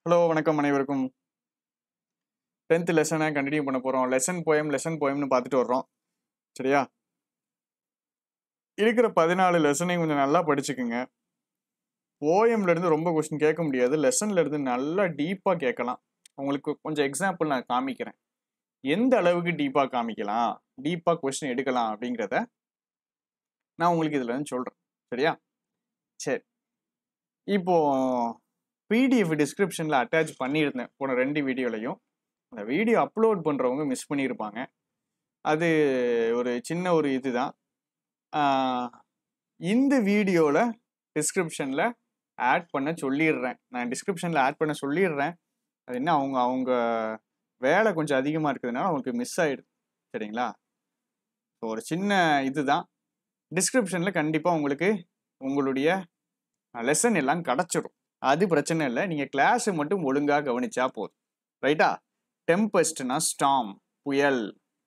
hello வணக்கம் அனைவருக்கும் tenth லெசனை கண்டினியூ பண்ண போகிறோம் லெசன் போயம் லெசன் போயம்னு பார்த்துட்டு வர்றோம் சரியா இருக்கிற பதினாலு லெசனையும் கொஞ்சம் நல்லா படிச்சுக்குங்க போயம்ல இருந்து ரொம்ப கொஸ்டின் கேட்க முடியாது லெசன்ல இருந்து நல்லா டீப்பாக கேட்கலாம் உங்களுக்கு கொஞ்சம் எக்ஸாம்பிள் நான் காமிக்கிறேன் எந்த அளவுக்கு டீப்பாக காமிக்கலாம் டீப்பாக கொஸ்டின் எடுக்கலாம் அப்படிங்கிறத நான் உங்களுக்கு இதில் வந்து சொல்கிறேன் சரியா சரி இப்போ பிடிஎஃப் டிஸ்கிரிப்ஷனில் அட்டாச் பண்ணியிருந்தேன் போன ரெண்டு வீடியோலையும் அந்த வீடியோ அப்லோட் பண்ணுறவங்க மிஸ் பண்ணியிருப்பாங்க அது ஒரு சின்ன ஒரு இதுதான் ஆஹ் இந்த வீடியோவில் டிஸ்கிரிப்ஷனில் ஆட் பண்ண சொல்லிடுறேன் நான் டிஸ்கிரிப்ஷனில் ஆட் பண்ண சொல்லிடுறேன் அது என்ன அவங்க அவங்க வேலை கொஞ்சம் அதிகமாக இருக்கிறதுனால அவங்களுக்கு மிஸ் ஆகிடுது சரிங்களா ஸோ ஒரு சின்ன இதுதான் டிஸ்கிரிப்ஷனில் கண்டிப்பாக உங்களுக்கு உங்களுடைய லெசன் எல்லாம் கிடச்சிடும் அது பிரச்சனை இல்லை நீங்கள் கிளாஸை மட்டும் ஒழுங்காக கவனிச்சா போதும் ரைட்டா டெம்பஸ்ட்னா ஸ்டாம் புயல்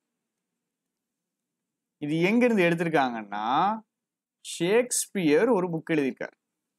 இது எங்கிருந்து எடுத்திருக்காங்கன்னா ஷேக்ஸ்பியர் ஒரு புக் எழுதியிருக்கார்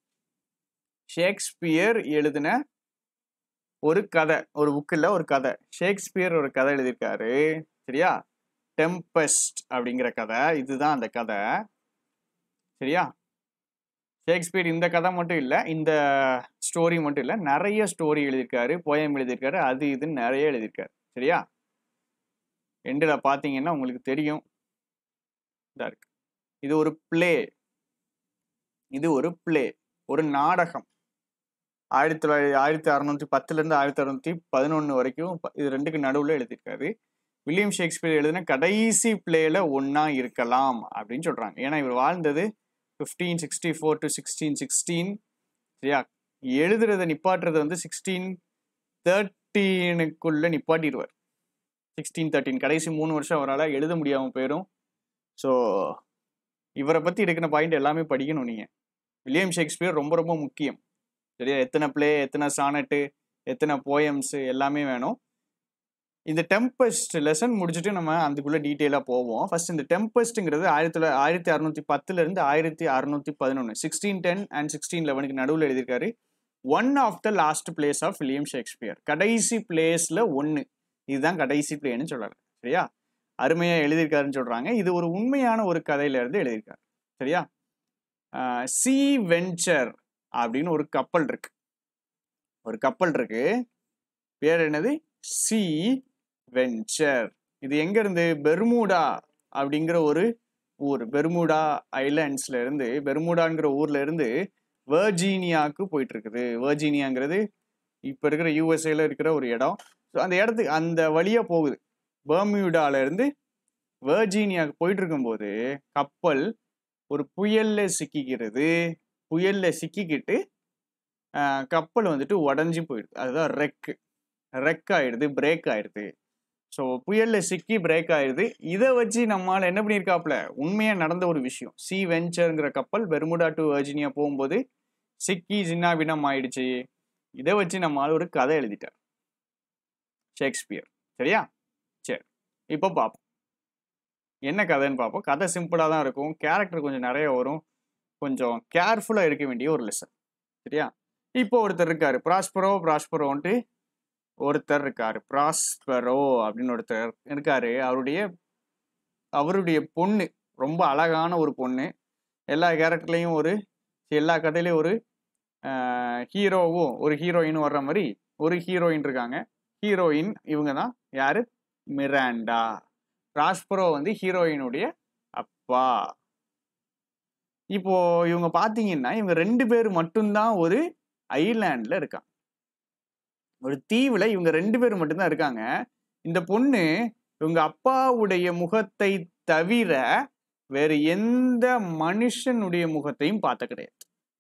ஷேக்ஸ்பியர் எழுதின ஒரு கதை ஒரு புக்கில் ஒரு கதை ஷேக்ஸ்பியர் ஒரு கதை எழுதியிருக்காரு சரியா டெம்பஸ்ட் அப்படிங்கிற கதை இதுதான் அந்த கதை சரியா ஷேக்ஸ்பியர் இந்த கதை மட்டும் இல்லை இந்த ஸ்டோரி மட்டும் இல்லை நிறைய ஸ்டோரி எழுதியிருக்காரு போயம் எழுதியிருக்காரு அது இதுன்னு நிறைய எழுதியிருக்காரு சரியா எண்டில் பார்த்தீங்கன்னா உங்களுக்கு தெரியும் இதா இருக்கு இது ஒரு பிளே இது ஒரு பிளே ஒரு நாடகம் ஆயிரத்தி தொள்ளாயிரத்தி ஆயிரத்தி அறநூற்றி பத்துலேருந்து ஆயிரத்தி அறநூற்றி பதினொன்று வரைக்கும் ப- இது ரெண்டுக்கு நடுவில் எழுதியிருக்காரு வில்லியம் ஷேக்ஸ்பியர் எழுதின கடைசி பிளேல ஒன்றா இருக்கலாம் அப்படின்னு சொல்கிறாங்க ஏன்னா இவர் வாழ்ந்தது fifteen sixty four to sixteen sixteen சரியா எழுதுறத நிப்பாட்டுறது வந்து சிக்ஸ்டீன் தேர்ட்டீனுக்குள்ளே நிப்பாட்டிடுவார் சிக்ஸ்டீன் தேர்ட்டீன் கடைசி மூணு வருஷம் அவரால் எழுத முடியாமல் போயிடும் ஸோ இவரை பற்றி இருக்கிற பாயிண்ட் எல்லாமே படிக்கணும் நீங்கள் வில்லியம் ஷேக்ஸ்பியர் ரொம்ப ரொம்ப முக்கியம் சரியா எத்தனை ப்ளே எத்தனை சானட்டு எத்தனை போயம்ஸு எல்லாமே வேணும் இந்த டெம்பஸ்ட் லெசன் முடிச்சுட்டு நம்ம அதுக்குள்ளே டீட்டெயிலாக போவோம் ஃபர்ஸ்ட் இந்த டெம்பஸ்ட்டுங்கிறது ஆயிரத்தி தொள்ளாயிரத்தி ஆயிரத்தி அறுநூத்தி பத்துலேருந்து ஆயிரத்தி அறுநூத்தி பதினொன்று சிக்ஸ்டீன் டென் அண்ட் சிக்ஸ்டீன் லெவனுக்கு நடுவில் எழுதியிருக்காரு one of the last plays of William Shakespeare கடைசி பிளேஸில் ஒன்று இதுதான் கடைசி பிளேன்னு சொல்லலாம் சரியா அருமையாக எழுதியிருக்காருன்னு சொல்கிறாங்க இது ஒரு உண்மையான ஒரு கதையில இருந்து எழுதியிருக்காரு சரியா சி வெஞ்சர் அப்படின்னு ஒரு கப்பல் இருக்கு ஒரு கப்பல் இருக்கு பேர் என்னது சி வெஞ்சர் இது எங்க இருந்து பெர்முடா அப்படிங்கிற ஒரு ஊர் பெர்முடா ஐலாண்ட்ஸ்ல இருந்து பெர்முடாங்கிற ஊர்ல இருந்து வெர்ஜீனியாவுக்கு போயிட்டு இருக்குது வெர்ஜீனியாங்கிறது இப்போ இருக்கிற யூஎஸ்ஏல இருக்கிற ஒரு இடம் ஸோ அந்த இடத்துக்கு அந்த வழியா போகுது பெர்மியூடால இருந்து வெர்ஜீனியாவுக்கு போயிட்டு இருக்கும்போது கப்பல் ஒரு புயல்ல சிக்கிக்கிறது புயல்ல சிக்கிக்கிட்டு ஆஹ், கப்பல் வந்துட்டு உடஞ்சி போயிடுது அதுதான் ரெக்கு ரெக் ஆயிடுது பிரேக் ஆயிடுது ஸோ புயல்ல சிக்கி பிரேக் ஆயிடுது இதை வச்சு நம்மால் என்ன பண்ணியிருக்காப்புல உண்மையாக நடந்த ஒரு விஷயம் சி வெஞ்சருங்கிற கப்பல் பெர்முடா டு வர்ஜினியா போகும்போது சிக்கி சின்னாபின்னம் ஆயிடுச்சு இதை வச்சு நம்மால் ஒரு கதை எழுதிட்டார் ஷேக்ஸ்பியர் சரியா சரி இப்போ பார்ப்போம் என்ன கதைன்னு பார்ப்போம் கதை சிம்பிளாக தான் இருக்கும் கேரக்டர் கொஞ்சம் நிறைய வரும் கொஞ்சம் கேர்ஃபுல்லாக இருக்க வேண்டிய ஒரு லெசன் சரியா இப்போ ஒருத்தர் இருக்காரு ப்ராஸ்பரோ ப்ராஸ்பரோன்ட்டு ஒருத்தர் இருக்காரு ப்ராஸ்பரோ அப்படின்னு ஒருத்தர் இருக்காரு அவருடைய அவருடைய பொண்ணு ரொம்ப அழகான ஒரு பொண்ணு எல்லா கேரக்டர்லையும் ஒரு எல்லா கதையிலையும் ஒரு ஹீரோவும் ஒரு ஹீரோயினும் வர்ற மாதிரி ஒரு ஹீரோயின் இருக்காங்க ஹீரோயின் இவங்க தான் யாரு மிராண்டா ப்ராஸ்பரோ வந்து ஹீரோயினுடைய அப்பா இப்போ இவங்க பார்த்தீங்கன்னா இவங்க ரெண்டு பேர் மட்டும்தான் ஒரு ஐலாண்ட்ல இருக்காங்க ஒரு தீவுல இவங்க ரெண்டு பேர் மட்டும்தான் இருக்காங்க இந்த பொண்ணு இவங்க அப்பாவுடைய முகத்தை தவிர வேற எந்த மனுஷனுடைய முகத்தையும் பார்த்த கிடையாது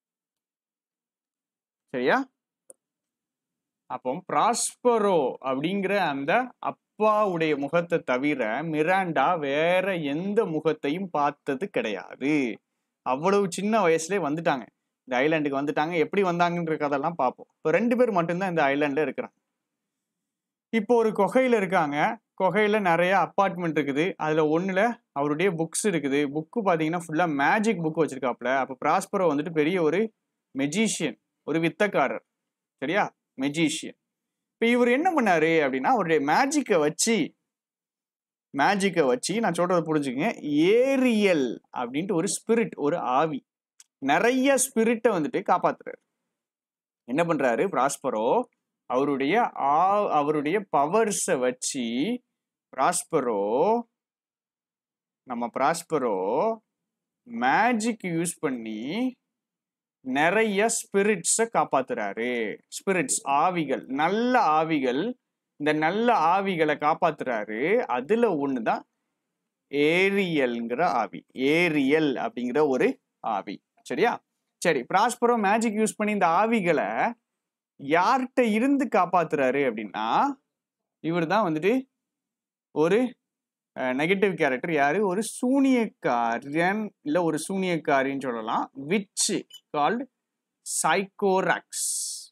சரியா அப்போ ப்ராஸ்பரோ அப்படிங்கிற அந்த அப்பாவுடைய முகத்தை தவிர மிராண்டா வேற எந்த முகத்தையும் பார்த்தது கிடையாது அவ்வளவு சின்ன வயசுலயே வந்துட்டாங்க இந்த ஐலாண்டுக்கு வந்துட்டாங்க எப்படி வந்தாங்கன்ற கதையெல்லாம் பார்ப்போம் இப்போ ரெண்டு பேர் மட்டும்தான் இந்த ஐலாண்டில் இருக்கிறாங்க இப்போ ஒரு குகையில இருக்காங்க குகையில நிறைய அப்பார்ட்மெண்ட் இருக்குது அதுல ஒண்ணுல அவருடைய புக்ஸ் இருக்குது புக்கு பாத்தீங்கன்னா ஃபுல்லா மேஜிக் புக் வச்சிருக்காப்ல அப்போ ப்ராஸ்பரோ வந்துட்டு பெரிய ஒரு மெஜிஷியன் ஒரு வித்தக்காரர் சரியா மெஜிஷியன் இப்போ இவர் என்ன பண்ணாரு அப்படின்னா அவருடைய மேஜிக்கை வச்சு மேஜிக்கை வச்சு நான் சொல்றதை புரிஞ்சுக்கங்க ஏரியல் அப்படின்ட்டு ஒரு ஸ்பிரிட் ஒரு ஆவி நிறைய ஸ்பிரிட்டை வந்துட்டு காப்பாத்துறாரு என்ன பண்றாரு பிராஸ்பரோ அவருடைய ஆ அவருடைய பவர்ஸை வச்சு பிராஸ்பரோ நம்ம பிராஸ்பரோ மேஜிக் யூஸ் பண்ணி நிறைய ஸ்பிரிட்ஸை காப்பாத்துறாரு ஸ்பிரிட்ஸ் ஆவிகள் நல்ல ஆவிகள் இந்த நல்ல ஆவிகளை காப்பாத்துறாரு அதுல ஒண்ணுதான் ஏரியல்ங்கிற ஆவி ஏரியல் அப்படிங்கிற ஒரு ஆவி சரியா சரி பிராஸ்பரோ மேஜிக் யூஸ் பண்ணி இந்த ஆவிகளை யார்கிட்ட இருந்து காப்பாத்துறாரு அப்படின்னா இவர் தான் வந்துட்டு ஒரு நெகட்டிவ் கேரக்டர் யாரு ஒரு சூனியக்காரன் இல்ல ஒரு சூனியக்காரின்னு சொல்லலாம் விச் கால்டு சைக்கோராக்ஸ்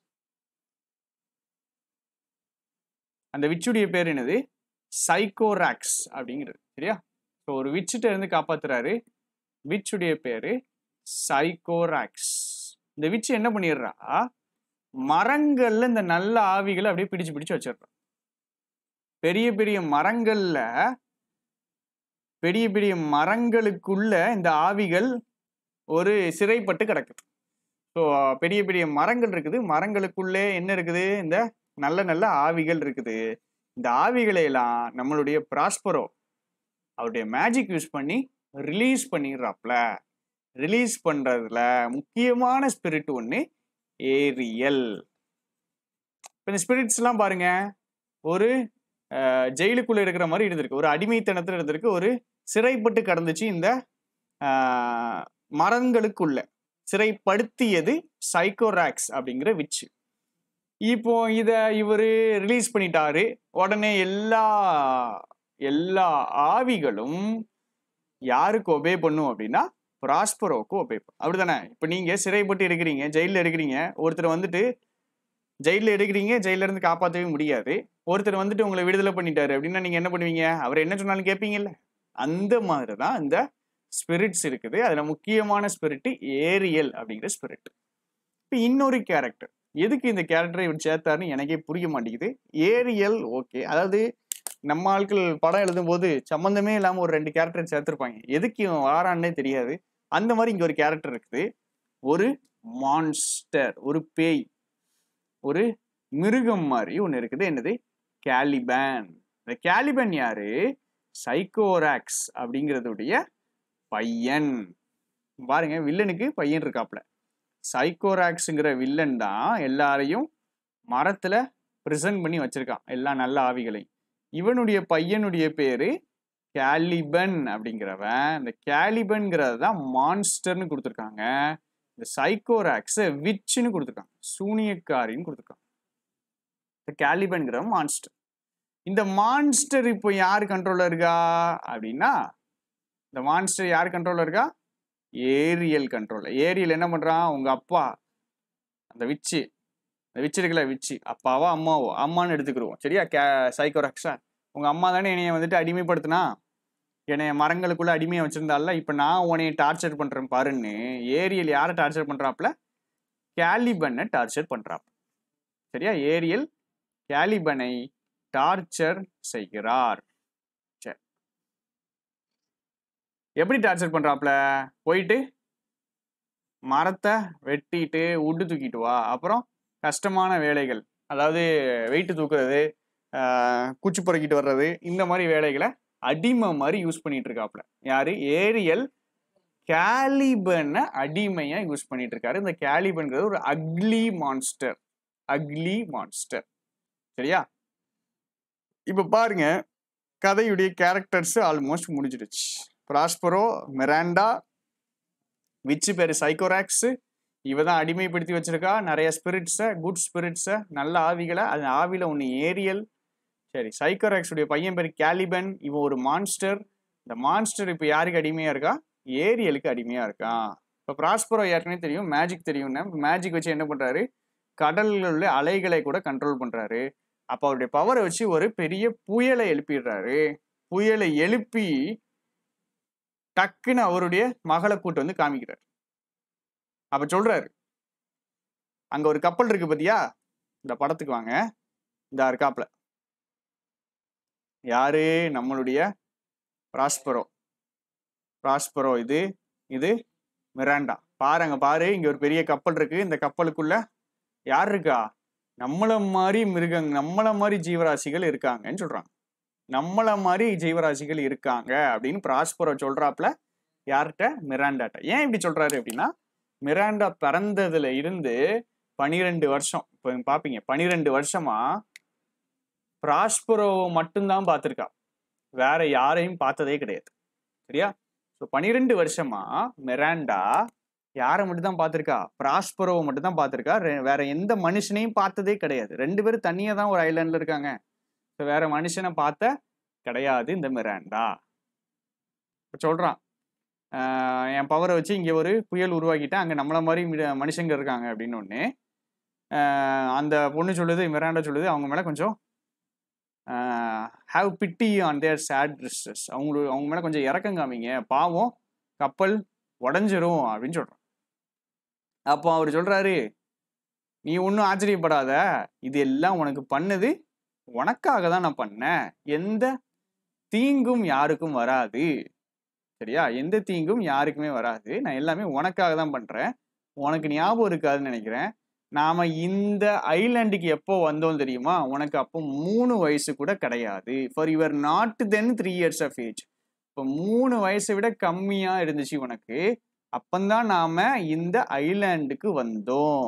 அந்த விச்சுடைய பேர் என்னது சைக்கோராக்ஸ் அப்படிங்கிறது சரியா ஸோ ஒரு விச்சிட்ட இருந்து காப்பாத்துறாரு விச்சுடைய பேரு சைக்கோராக்ஸ் இந்த விச்சு என்ன பண்ணிடுறா மரங்கள்ல இந்த நல்ல ஆவிகளை அப்படியே பிடிச்சு பிடிச்சு வச்சிடுறா பெரிய பெரிய மரங்கள்ல பெரிய பெரிய மரங்களுக்குள்ள இந்த ஆவிகள் ஒரு சிறைப்பட்டு கிடக்குது ஸோ பெரிய பெரிய மரங்கள் இருக்குது மரங்களுக்குள்ளே என்ன இருக்குது இந்த நல்ல நல்ல ஆவிகள் இருக்குது இந்த ஆவிகளை எல்லாம் நம்மளுடைய பிராஸ்பரோ அவருடைய மேஜிக் யூஸ் பண்ணி ரிலீஸ் பண்ணிடுறாப்ல ரிலீஸ் பண்றதுல முக்கியமான ஸ்பிரிட் ஒன்று ஏரியல் இப்போ இந்த ஸ்பிரிட்ஸ் எல்லாம் பாருங்க ஒரு அஹ், ஜெயிலுக்குள்ள இருக்கிற மாதிரி இருந்திருக்கு ஒரு அடிமைத்தனத்துல இருந்திருக்கு ஒரு சிறைப்பட்டு கடந்துச்சு இந்த அஹ், மரங்களுக்குள்ள சிறைப்படுத்தியது சைக்கோராக்ஸ் அப்படிங்கிற விச்சு இப்போ இத இவரு ரிலீஸ் பண்ணிட்டாரு உடனே எல்லா எல்லா ஆவிகளும் யாருக்கு ஒபே பண்ணும் அப்படின்னா பிராஸ்பரோக்கு ஒபே பண்ணும் அப்படிதானே இப்போ நீங்க சிறைப்பட்டு இருக்கிறீங்க ஜெயிலில் இருக்கிறீங்க ஒருத்தர் வந்துட்டு ஜெயிலில் இருக்கிறீங்க ஜெயில இருந்து காப்பாற்றவே முடியாது ஒருத்தர் வந்துட்டு உங்களை விடுதலை பண்ணிட்டாரு அப்படின்னா நீங்க என்ன பண்ணுவீங்க அவர் என்ன சொன்னாலும் கேட்பீங்கல்ல அந்த மாதிரி தான் இந்த ஸ்பிரிட்ஸ் இருக்குது அதுல முக்கியமான ஸ்பிரிட் ஏரியல் அப்படிங்கிற ஸ்பிரிட் இப்போ இன்னொரு கேரக்டர் எதுக்கு இந்த கேரக்டரை இவர் சேர்த்தாருன்னு எனக்கே புரிய மாட்டேங்குது ஏரியல் ஓகே அதாவது நம்ம ஆட்கள் படம் எழுதும் போது சம்மந்தமே இல்லாம ஒரு ரெண்டு கேரக்டர் சேர்த்திருப்பாங்க எதுக்கு இவன் வாரான்னே தெரியாது அந்த மாதிரி இங்க ஒரு கேரக்டர் இருக்குது ஒரு மான்ஸ்டர் ஒரு பேய் ஒரு மிருகம் மாதிரி ஒன்று இருக்குது என்னது கேலிபேன் இந்த கேலிபன் யாரு சைக்கோராக்ஸ் அப்படிங்கிறதுடைய பையன் பாருங்க வில்லனுக்கு பையன் இருக்காப்ல சைக்கோராக்ஸுங்கிற வில்லன் தான் எல்லாரையும் மரத்துல ப்ரிசன்ட் பண்ணி வச்சிருக்கான் எல்லா நல்ல ஆவிகளையும் இவனுடைய பையனுடைய பேரு கேலிபன் அப்படிங்கிறவன் இந்த கேலிபன்ங்கிறது தான் மான்ஸ்டர்னு கொடுத்துருக்காங்க இந்த சைக்கோராக்ஸை விச்சுன்னு கொடுத்துருக்காங்க சூனியக்காரின்னு கொடுத்துருக்காங்க இந்த கேலிபன்கிறவன் மான்ஸ்டர் இந்த மான்ஸ்டர் இப்போ யார் கண்ட்ரோல்ல இருக்கா அப்படின்னா இந்த மான்ஸ்டர் யார் கண்ட்ரோல்ல இருக்கா ஏரியல் கண்ட்ரோல் ஏரியல் என்ன பண்றான் உங்க அப்பா அந்த விச்சு அந்த விச்சு இருக்குல்ல விச்சு அப்பாவோ அம்மாவோ அம்மான்னு எடுத்துக்கிடுவோம் சரியா கே சைக்கோராக்ஸா உங்க அம்மா தானே என்னைய வந்துட்டு அடிமைப்படுத்தினா என்னைய மரங்களுக்குள்ள அடிமையை வச்சிருந்தால இப்ப நான் உன்னைய டார்ச்சர் பண்றேன் பாருன்னு ஏரியல் யாரை டார்ச்சர் பண்றாப்ல கேலிபனை டார்ச்சர் பண்றாப்ல சரியா ஏரியல் கேலிபனை டார்ச்சர் செய்கிறார் சரி எப்படி டார்ச்சர் பண்றாப்ல போயிட்டு மரத்தை வெட்டிட்டு உட்டு தூக்கிட்டு வா அப்புறம் கஷ்டமான வேலைகள் அதாவது வெயிட் தூக்குறது ஆஹ், குச்சி பொறுக்கிட்டு வர்றது இந்த மாதிரி வேலைகளை அடிமை மாதிரி யூஸ் பண்ணிட்டு இருக்காப்ல யாரு ஏரியல் கேலிபனை அடிமையா யூஸ் பண்ணிட்டு இருக்காரு இந்த கேலிபன்கிறது ஒரு அக்லி மான்ஸ்டர் அக்லி மான்ஸ்டர் சரியா இப்ப பாருங்க கதையுடைய கேரக்டர்ஸ் ஆல்மோஸ்ட் முடிஞ்சிடுச்சு பிராஸ்பரோ மிராண்டா விச்சு பேரு சைக்கோராக்ஸ் இவ தான் அடிமைப்படுத்தி வச்சிருக்கா நிறைய ஸ்பிரிட்ஸை குட் ஸ்பிரிட்ஸை நல்ல ஆவிகளை அது ஆவில ஒன்று ஏரியல் சரி சைக்கோராக்ஸ் உடைய பையன் பேர் கேலிபன் இவன் ஒரு மான்ஸ்டர் இந்த மான்ஸ்டர் இப்போ யாருக்கு அடிமையா இருக்கா ஏரியலுக்கு அடிமையா இருக்கான் இப்போ பிராஸ்பரோ ஏற்கனவே தெரியும் மேஜிக் தெரியும்னா மேஜிக் வச்சு என்ன பண்றாரு கடல்ல உள்ள அலைகளை கூட கண்ட்ரோல் பண்றாரு அப்போ அவருடைய பவரை வச்சு ஒரு பெரிய புயலை எழுப்பிடுறாரு புயலை எழுப்பி டக்குன்னு அவருடைய மகளை கூட்டு வந்து காமிக்கிறார் அப்ப சொல்றாரு அங்க ஒரு கப்பல் இருக்கு பாத்தியா இந்த படத்துக்கு வாங்க இந்த இருக்காப்ல யாரு நம்மளுடைய பிராஸ்பரோ பிராஸ்பரோ இது இது மிராண்டா பாருங்க பாரு இங்க ஒரு பெரிய கப்பல் இருக்கு இந்த கப்பலுக்குள்ள யார் இருக்கா நம்மள மாதிரி மிருகங் நம்மள மாதிரி ஜீவராசிகள் இருக்காங்கன்னு சொல்றாங்க நம்மள மாதிரி ஜீவராசிகள் இருக்காங்க அப்படின்னு பிராஸ்பரோ சொல்றாப்ல யார்கிட்ட மிராண்டாட்ட ஏன் இப்படி சொல்றாரு அப்படின்னா மிராண்டா பிறந்ததுல இருந்து பனிரெண்டு வருஷம் இப்போ பாப்பீங்க பனிரெண்டு வருஷமா பிராஸ்பரோவை மட்டும்தான் பார்த்துருக்கா வேற யாரையும் பார்த்ததே கிடையாது சரியா ஸோ பனிரெண்டு வருஷமா மிராண்டா யாரை மட்டும் தான் பார்த்துருக்கா பிராஸ்பரோவை மட்டும் தான் பார்த்துருக்கா வேற எந்த மனுஷனையும் பார்த்ததே கிடையாது ரெண்டு பேரும் தனியாக தான் ஒரு ஐலாண்டில் இருக்காங்க ஸோ வேற மனுஷனை பார்த்த கிடையாது இந்த மிராண்டா இப்போ சொல்கிறான் என் பவரை வச்சு இங்கே ஒரு புயல் உருவாக்கிட்டேன் அங்கே நம்மள மாதிரி மிரு- மனுஷங்க இருக்காங்க அப்படின்னு ஒன்று அந்த பொண்ணு சொல்லுது மிராண்டா சொல்லுது அவங்க மேலே கொஞ்சம் have pity on their sad dresses அவங்களுக்கு அவங்க மேலே கொஞ்சம் இறக்கம் காமிங்க பாவம் கப்பல் உடஞ்சிரும் அப்படின்னு சொல்கிறான் அப்போ அவர் சொல்கிறாரு நீ ஒன்றும் ஆச்சரியப்படாத இது எல்லாம் உனக்கு பண்ணது உனக்காக தான் நான் பண்ணேன் எந்த தீங்கும் யாருக்கும் வராது சரியா எந்த தீங்கும் யாருக்குமே வராது நான் எல்லாமே உனக்காக தான் பண்றேன் உனக்கு ஞாபகம் இருக்காதுன்னு நினைக்கிறேன் நாம இந்த ஐலாண்டுக்கு எப்போ வந்தோம் தெரியுமா உனக்கு அப்போ மூணு வயசு கூட கிடையாது for you're not then three years of age இப்போ மூணு வயசை விட கம்மியா இருந்துச்சு உனக்கு அப்பந்தான் நாம இந்த ஐலாண்டுக்கு வந்தோம்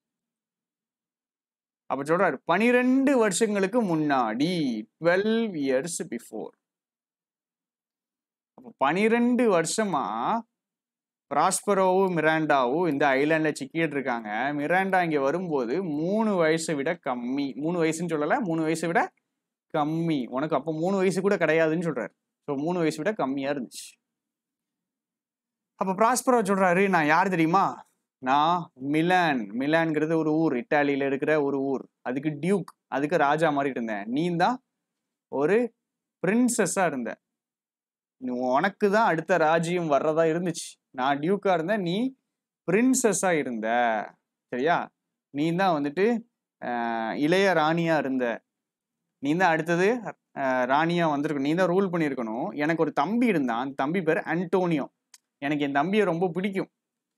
அப்ப சொல்றாரு பனிரெண்டு வருஷங்களுக்கு முன்னாடி டுவெல் இயர்ஸ் பிஃபோர் அப்போ பனிரெண்டு வருஷமா பிராஸ்பரோவும் மிராண்டாவும் இந்த ஐலாண்டில் சிக்கிட்டு இருக்காங்க மிராண்டா இங்கே வரும்போது மூணு வயசை விட கம்மி மூணு வயசுன்னு சொல்லலை மூணு வயசை விட கம்மி உனக்கு அப்போ மூணு வயசு கூட கிடையாதுன்னு சொல்றாரு ஸோ மூணு வயசு விட கம்மியாக இருந்துச்சு அப்போ பிராஸ்பரோ சொல்றாரு நான் யார் தெரியுமா நான் மிலான் மிலான்ங்கிறது ஒரு ஊர் இட்டாலியில இருக்கிற ஒரு ஊர் அதுக்கு டியூக் அதுக்கு ராஜா மாதிரி இருந்தேன் நீ தான் ஒரு பிரின்சஸா இருந்த நீ உனக்கு தான் அடுத்த ராஜ்யம் வர்றதா இருந்துச்சு நான் டியூக்கா இருந்தேன் நீ பிரின்சஸா இருந்த சரியா நீ தான் வந்துட்டு ஆஹ், இளைய ராணியா இருந்த நீ தான் அடுத்தது ஆஹ், ராணியா வந்திருக்கணும் நீ தான் ரூல் பண்ணியிருக்கணும் எனக்கு ஒரு தம்பி இருந்தான் அந்த தம்பி பேர் அன்டோனியோ எனக்கு என் தம்பியை ரொம்ப பிடிக்கும்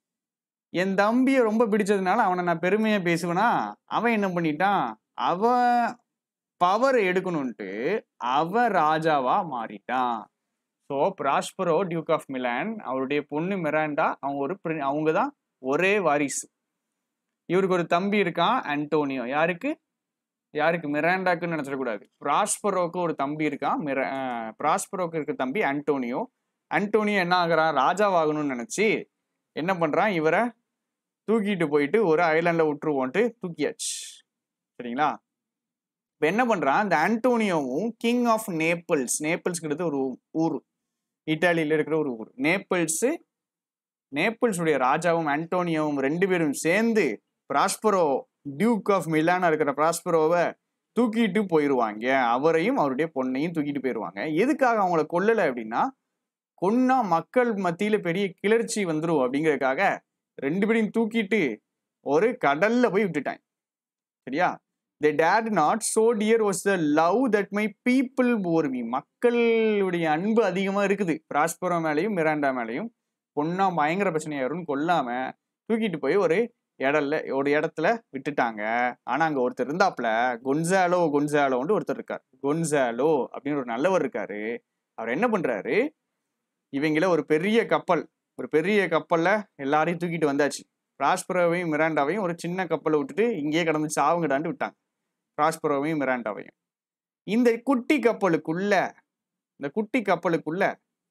என் தம்பியை ரொம்ப பிடிச்சதுனால அவனை நான் பெருமையா பேசுவேனா அவன் என்ன பண்ணிட்டான் அவன் பவர் எடுக்கணும்ட்டு அவன் ராஜாவா மாறிட்டான் so Prospero duke of Milan அவருடைய பொண்ணு மிராண்டா அவங்க ஒரு பிரி- அவங்க தான் ஒரே வாரிசு இவருக்கு ஒரு தம்பி இருக்கான் அன்டோனியோ யாருக்கு யாருக்கு மிராண்டாக்குன்னு நினைச்சிடக்கூடாது பிராஸ்பரோக்கு ஒரு தம்பி இருக்கான் மிர அஹ், பிராஸ்பரோக்கு இருக்க தம்பி அன்டோனியோ அன்டோனியோ என்ன ஆகுறான் ராஜாவாகணும்னு நினைச்சு என்ன பண்றான் இவரை தூக்கிட்டு போயிட்டு ஒரு ஐலாண்ட்ல விட்டுருவோன்ட்டு தூக்கியாச்சு சரிங்களா இப்போ என்ன பண்றான் இந்த ஆண்டோனியோவும் கிங் ஆஃப் நேப்பிள்ஸ் நேப்பிள்ஸ்ங்கிறது ஒரு ஊர் இட்டாலியில இருக்கிற ஒரு ஊர் நேப்பிள்ஸ் நேப்பிள்ஸுடைய ராஜாவும் ஆண்டோனியோவும் ரெண்டு பேரும் சேர்ந்து பிராஸ்பரோ டியூக் ஆஃப் மிலானா இருக்கிற பிராஸ்பரோவை தூக்கிட்டு போயிடுவாங்க அவரையும் அவருடைய பொண்ணையும் தூக்கிட்டு போயிடுவாங்க எதுக்காக அவங்கள கொல்லலை அப்படின்னா கொன்னா மக்கள் மத்தியில பெரிய கிளர்ச்சி வந்துரும் அப்படிங்கறதுக்காக ரெண்டு பேரையும் தூக்கிட்டு ஒரு கடல்ல போய் விட்டுட்டாங்க சரியா தே டேட் not so dear was the love that my people bore me மக்களுடைய அன்பு அதிகமா இருக்குது பிராஸ்பரோ மேலேயும் மிராண்டா மேலேயும் பொண்ணா பயங்கர பிரச்சனையாயிரும்னு கொல்லாம தூக்கிட்டு போய் ஒரு இடல்ல ஒரு இடத்துல விட்டுட்டாங்க ஆனா அங்க ஒருத்தர் இருந்தாப்ல கொன்சாலோ கொன்சாலோன்னு ஒருத்தர் இருக்கார் கொன்சாலோ அப்படின்னு ஒரு நல்லவர் இருக்காரு அவர் என்ன பண்றாரு இவங்கள ஒரு பெரிய கப்பல் ஒரு பெரிய கப்பல்ல எல்லாரையும் தூக்கிட்டு வந்தாச்சு பிராஸ்பரோவையும் மிராண்டாவையும் ஒரு சின்ன கப்பலை விட்டுட்டு இங்கேயே கடந்து சாவுங்கடான்னு விட்டாங்க பிராஸ்பரோவையும் மிராண்டாவையும் இந்த குட்டி கப்பலுக்குள்ள இந்த குட்டி கப்பலுக்குள்ள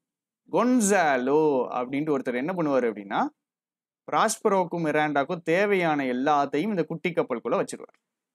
கொன்சாலோ அப்படின்ட்டு ஒருத்தர் என்ன பண்ணுவார் அப்படின்னா பிராஸ்பரோக்கும் மிராண்டாக்கும் தேவையான எல்லாத்தையும் இந்த குட்டி கப்பலுக்குள்ள வச்சிருவார்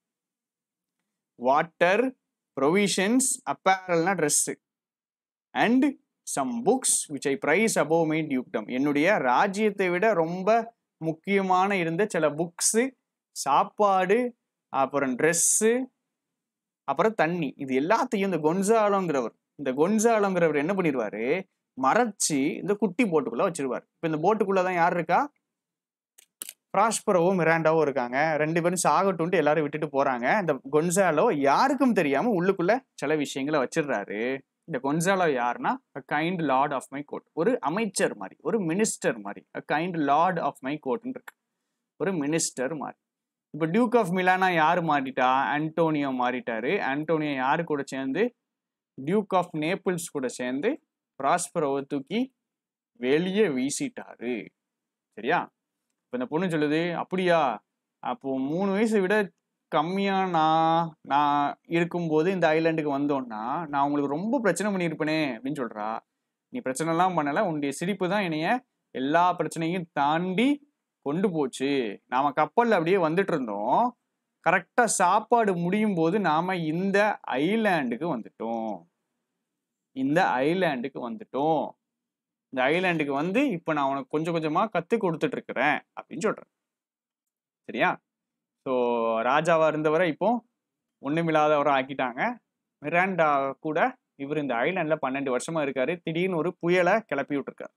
வாட்டர் ப்ரொவிஷன்ஸ் அப்பேரல்னா dress and some books which I prize above my dukedom என்னுடைய ராஜ்யத்தை விட ரொம்ப முக்கியமான இருந்த சில புக்ஸு சாப்பாடு அப்புறம் ட்ரெஸ்ஸு அப்புறம் தண்ணி இது எல்லாத்தையும் இந்த கொன்சாலோங்கிறவர் இந்த கொன்சாலோங்கிறவர் என்ன பண்ணிடுவாரு மறைச்சு இந்த குட்டி போட்டுக்குள்ள வச்சிருவார் இப்போ இந்த போட்டுக்குள்ள தான் யார் இருக்கா ப்ராஸ்பரோவும் மிராண்டாவும் இருக்காங்க ரெண்டு பேரும் சாகட்டும்ட்டு எல்லாரும் விட்டுட்டு போறாங்க இந்த கொன்சாலோ யாருக்கும் தெரியாம உள்ளுக்குள்ள சில விஷயங்களை வச்சிடுறாரு இந்த கொன்சாலோ யாருன்னா kind lord of my court ஒரு அமைச்சர் மாதிரி ஒரு மினிஸ்டர் மாதிரி கைண்ட் லார்ட் ஆஃப் மை கோட்னு இருக்கு ஒரு மினிஸ்டர் மாதிரி இப்போ டியூக் ஆஃப் மிலானா யார் மாறிட்டா ஆண்டோனியோ மாறிட்டாரு ஆண்டோனியோ யாரு கூட சேர்ந்து டியூக் ஆஃப் நேபிள்ஸ் கூட சேர்ந்து ப்ராஸ்பரோவை தூக்கி வெளியே வீசிட்டாரு சரியா இப்போ இந்த பொண்ணு சொல்லுது அப்படியா அப்போ மூணு வயசை விட கம்மியா நான் நான் இருக்கும்போது இந்த ஐலாண்டுக்கு வந்தோன்னா நான் உங்களுக்கு ரொம்ப பிரச்சனை பண்ணியிருப்பேனே அப்படின்னு சொல்றா நீ பிரச்சனைலாம் பண்ணல உன்னுடைய சிரிப்பு தான் என்னைய எல்லா பிரச்சனையும் தாண்டி கொண்டு போச்சு நாம கப்பல்ல அப்படியே வந்துட்டு இருந்தோம் கரெக்டா சாப்பாடு முடியும் போது நாம இந்த ஐலாண்டுக்கு வந்துட்டோம் இந்த ஐலாண்டுக்கு வந்துட்டோம் இந்த ஐலாண்டுக்கு வந்து இப்போ நான் உனக்கு கொஞ்சம் கொஞ்சமா கத்து கொடுத்துட்டு இருக்கிறேன் அப்படின்னு சொல்றேன் சரியா ஸோ ராஜாவா இருந்தவரை இப்போ ஒண்ணுமில்லாதவரை ஆக்கிட்டாங்க மிராண்டா கூட இவர் இந்த ஐலாண்ட்ல பன்னெண்டு வருஷமா இருக்காரு திடீர்னு ஒரு புயலை கிளப்பி விட்டுருக்காரு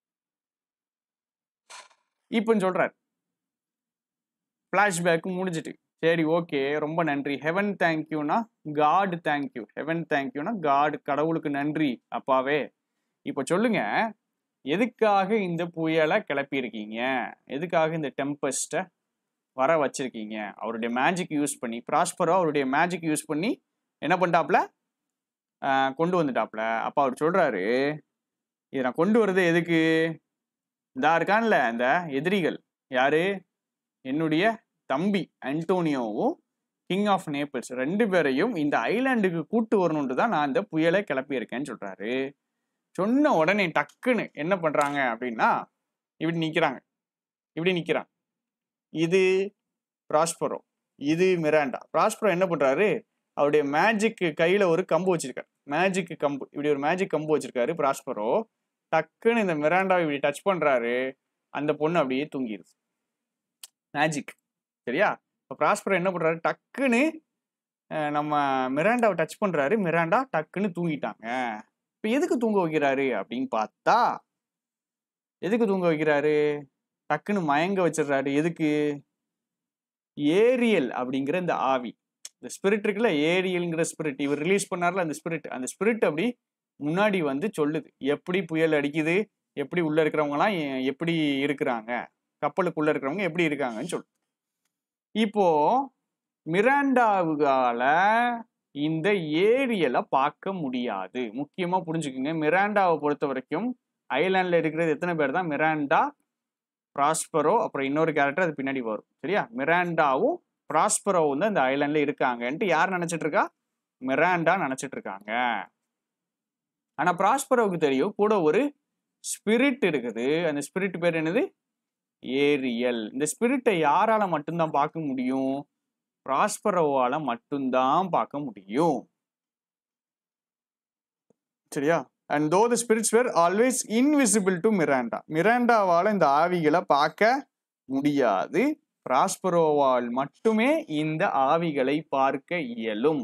இப்போன்னு சொல்றாரு ஃப்ளாஷ்பேக் முடிஞ்சிட்டு சரி ஓகே ரொம்ப நன்றி ஹெவன் தேங்க்யூனா காட் தேங்க்யூ ஹெவன் தேங்க்யூனா காட் கடவுளுக்கு நன்றி அப்பாவே இப்போ சொல்லுங்க எதுக்காக இந்த புயலை கிளப்பியிருக்கீங்க எதுக்காக இந்த டெம்பஸ்ட்டை வர வச்சிருக்கீங்க அவருடைய மேஜிக் யூஸ் பண்ணி ப்ராஸ்பரோ அவருடைய மேஜிக் யூஸ் பண்ணி என்ன பண்ணிட்டாப்ல ஆஹ் கொண்டு வந்துட்டாப்ல அப்போ அவர் சொல்றாரு இதை நான் கொண்டு வர்றது எதுக்கு இதா இருக்கான்ல இந்த எதிரிகள் யாரு என்னுடைய தம்பி அன்டோனியோவும் கிங் ஆஃப் நேபிள்ஸ் ரெண்டு பேரையும் இந்த ஐலாண்டுக்கு கூட்டு வரணுன்ட்டு தான் நான் இந்த புயலை கிளப்பியிருக்கேன்னு சொல்றாரு சொன்ன உடனே டக்குன்னு என்ன பண்றாங்க அப்படின்னா இப்படி நிக்கிறாங்க இப்படி நிக்கிறாங்க இது ப்ராஸ்பரோ இது மிராண்டா ப்ராஸ்பரோ என்ன பண்றாரு அவருடைய மேஜிக் கையில ஒரு கம்பு வச்சிருக்காரு மேஜிக் கம்பு இப்படி ஒரு மேஜிக் கம்பு வச்சிருக்காரு ப்ராஸ்பரோ டக்குன்னு இந்த மிராண்டாவை இப்படி டச் பண்றாரு அந்த பொண்ணு அப்படியே தூங்கிடுது மேஜிக் சரியா இப்போ ப்ராஸ்பரோ என்ன பண்றாரு டக்குன்னு அஹ், நம்ம மிராண்டாவை டச் பண்றாரு மிராண்டா டக்குன்னு தூங்கிட்டாங்க இப்போ எதுக்கு தூங்க வைக்கிறாரு அப்படின்னு பார்த்தா எதுக்கு தூங்க வைக்கிறாரு டக்குன்னு மயங்க வச்சிடுறாரு எதுக்கு ஏரியல் அப்படிங்கிற இந்த ஆவி இந்த ஸ்பிரிட் இருக்குல்ல ஏரியல்ங்கிற ஸ்பிரிட் இவர் ரிலீஸ் பண்ணார்ல அந்த ஸ்பிரிட் அந்த ஸ்பிரிட் அப்படி முன்னாடி வந்து சொல்லுது எப்படி புயல் அடிக்குது எப்படி உள்ள இருக்கிறவங்கலாம் எ- எப்படி இருக்கிறாங்க கப்பலுக்குள்ள இருக்கிறவங்க எப்படி இருக்காங்கன்னு சொல்லு இப்போ மிராண்டாவுகால இந்த ஏரியலை பார்க்க முடியாது முக்கியமா புரிஞ்சுக்குங்க மிராண்டாவை பொறுத்த வரைக்கும் ஐலாண்ட்ல இருக்கிறது எத்தனை பேர் தான் மிராண்டா ப்ராஸ்பரோ அப்புறம் இன்னொரு கேரக்டர் அது பின்னாடி வரும் சரியா மிராண்டாவும் ப்ராஸ்பரோவும் தான் இந்த ஐலாண்ட்ல இருக்காங்கன்ட்டு யார் நினைச்சிட்டு இருக்கா மிராண்டா நினைச்சிட்டு இருக்காங்க ஆனா ப்ராஸ்பரோவுக்கு தெரியும் கூட ஒரு ஸ்பிரிட் இருக்குது அந்த ஸ்பிரிட் பேர் என்னது ஏரியல் இந்த ஸ்பிரிட்டை யாரால மட்டும்தான் பார்க்க முடியும் ப்ராஸ்பரோவால மட்டும்தான் பார்க்க முடியும் சரியா and though the spirits were always invisible to Miranda மிராண்டாவால இந்த ஆவிகளை பார்க்க முடியாது பிராஸ்பரோவால் மட்டுமே இந்த ஆவிகளை பார்க்க இயலும்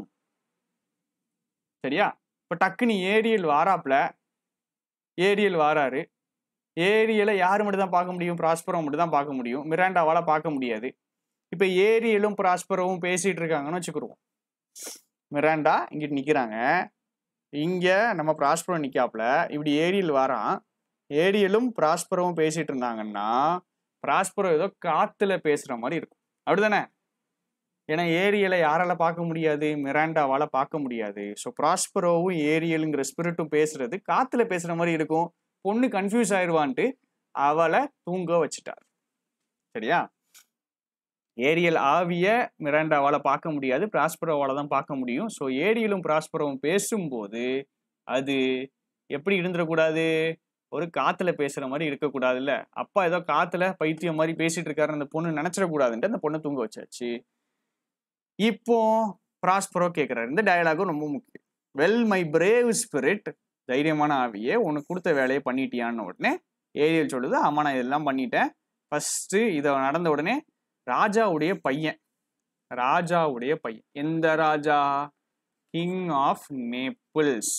சரியா இப்ப டக்குன்னு ஏரியல் வாராப்ல ஏரியல் வாராரு ஏரியலை யார் மட்டும் தான் பார்க்க முடியும் ப்ராஸ்பரோ மட்டும் தான் பார்க்க முடியும் மிராண்டாவால பார்க்க முடியாது இப்ப ஏரியலும் ப்ராஸ்பரோவும் பேசிட்டு இருக்காங்கன்னு வச்சுக்கிருவோம் மிராண்டா இங்கிட்டு நிக்கிறாங்க இங்க நம்ம ப்ராஸ்பரோ நிக்காப்ல இப்படி ஏரியல் வாரான் ஏரியலும் ப்ராஸ்பரோவும் பேசிட்டு இருந்தாங்கன்னா ப்ராஸ்பரோ ஏதோ காத்துல பேசுற மாதிரி இருக்கும் அப்படிதானே ஏன்னா ஏரியலை யாரால பார்க்க முடியாது மிராண்டாவால பார்க்க முடியாது ஸோ ப்ராஸ்பரோவும் ஏரியலுங்கிற ஸ்பிரிட்டும் பேசுறது காத்துல பேசுற மாதிரி இருக்கும் பொண்ணு கன்ஃபியூஸ் ஆயிடுவான்ட்டு அவளை தூங்க வச்சுட்டார் சரியா ஏரியல் ஆவிய மிராண்டாவால பார்க்க முடியாது பிராஸ்பரோவால தான் பார்க்க முடியும் ஸோ ஏரியலும் பிராஸ்பரோவும் பேசும்போது அது எப்படி இருந்துடக்கூடாது ஒரு காத்துல பேசுற மாதிரி இருக்கக்கூடாதுல்ல அப்பா ஏதோ காத்துல பைத்தியம் மாதிரி பேசிட்டு இருக்காரு அந்த பொண்ணு நினைச்சிடக்கூடாதுன்ட்டு அந்த பொண்ணை தூங்க வச்சாச்சு இப்போ பிராஸ்பரோ கேட்குறாரு இந்த டயலாகும் ரொம்ப முக்கியம் வெல் மை பிரேவ் ஸ்பிரிட் தைரியமான ஆவியே உனக்கு கொடுத்த வேலையை பண்ணிட்டியான்னு உடனே ஏரியல் சொல்லுது ஆமா நான் இதெல்லாம் பண்ணிட்டேன் ஃபர்ஸ்ட் இதை நடந்த உடனே ராஜாவுடைய பையன் ராஜாவுடைய பையன் எந்த ராஜா கிங் ஆஃப் நேபிள்ஸ்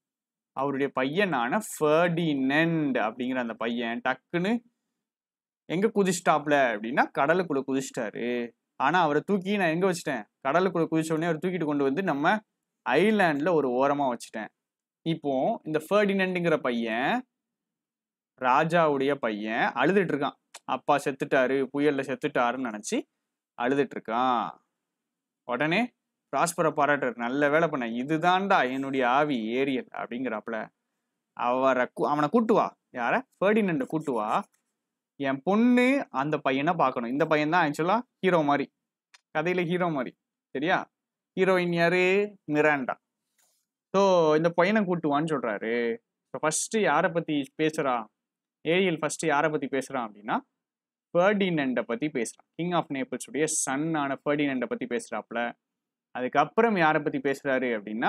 அவருடைய பையனான ஃபர்டினண்ட் அப்படிங்கிற அந்த பையன் டக்குன்னு எங்க குதிச்சிட்டாப்ல அப்படின்னா கடலுக்குள்ள குதிச்சிட்டாரு ஆனா அவரை தூக்கி நான் எங்க வச்சுட்டேன் கடலுக்குள்ள குதிச்ச உடனே அவர் தூக்கிட்டு கொண்டு வந்து நம்ம ஐலாண்ட்ல ஒரு ஓரமா வச்சுட்டேன் இப்போ இந்த ஃபர்டினண்டுங்கிற பையன் ராஜாவுடைய பையன் அழுதுட்டு இருக்கான் அப்பா செத்துட்டாரு புயல்ல செத்துட்டாருன்னு நினைச்சு அழுதுட்டு இருக்கான் உடனே பிராஸ்பரை பாராட்டுறாரு நல்ல வேலை பண்ண இதுதான்டா என்னுடைய ஆவி ஏரியல் அப்படிங்கிறாப்புல அவரை கூ- அவனை கூட்டு வா யார ஃபர்டினண்டை கூட்டு வா என் பொண்ணு அந்த பையனை பார்க்கணும் இந்த பையன் தான் ஆக்சுவலா ஹீரோ மாதிரி கதையில ஹீரோ மாதிரி சரியா ஹீரோயின் யாரு மிராண்டா ஸோ இந்த பையனை கூட்டுவான்னு சொல்றாரு ஸோ ஃபர்ஸ்ட் யாரை பத்தி பேசுறான் ஏரியல் ஃபர்ஸ்ட் யாரை பத்தி பேசுறான் அப்படின்னா ஃபர்டினண்டை பத்தி பேசுறான் கிங் ஆஃப் நேபிள்ஸ் உடைய சன்னான ஃபர்டினண்டை பத்தி பேசுறாப்புல அதுக்கப்புறம் யாரை பத்தி பேசுறாரு அப்படின்னா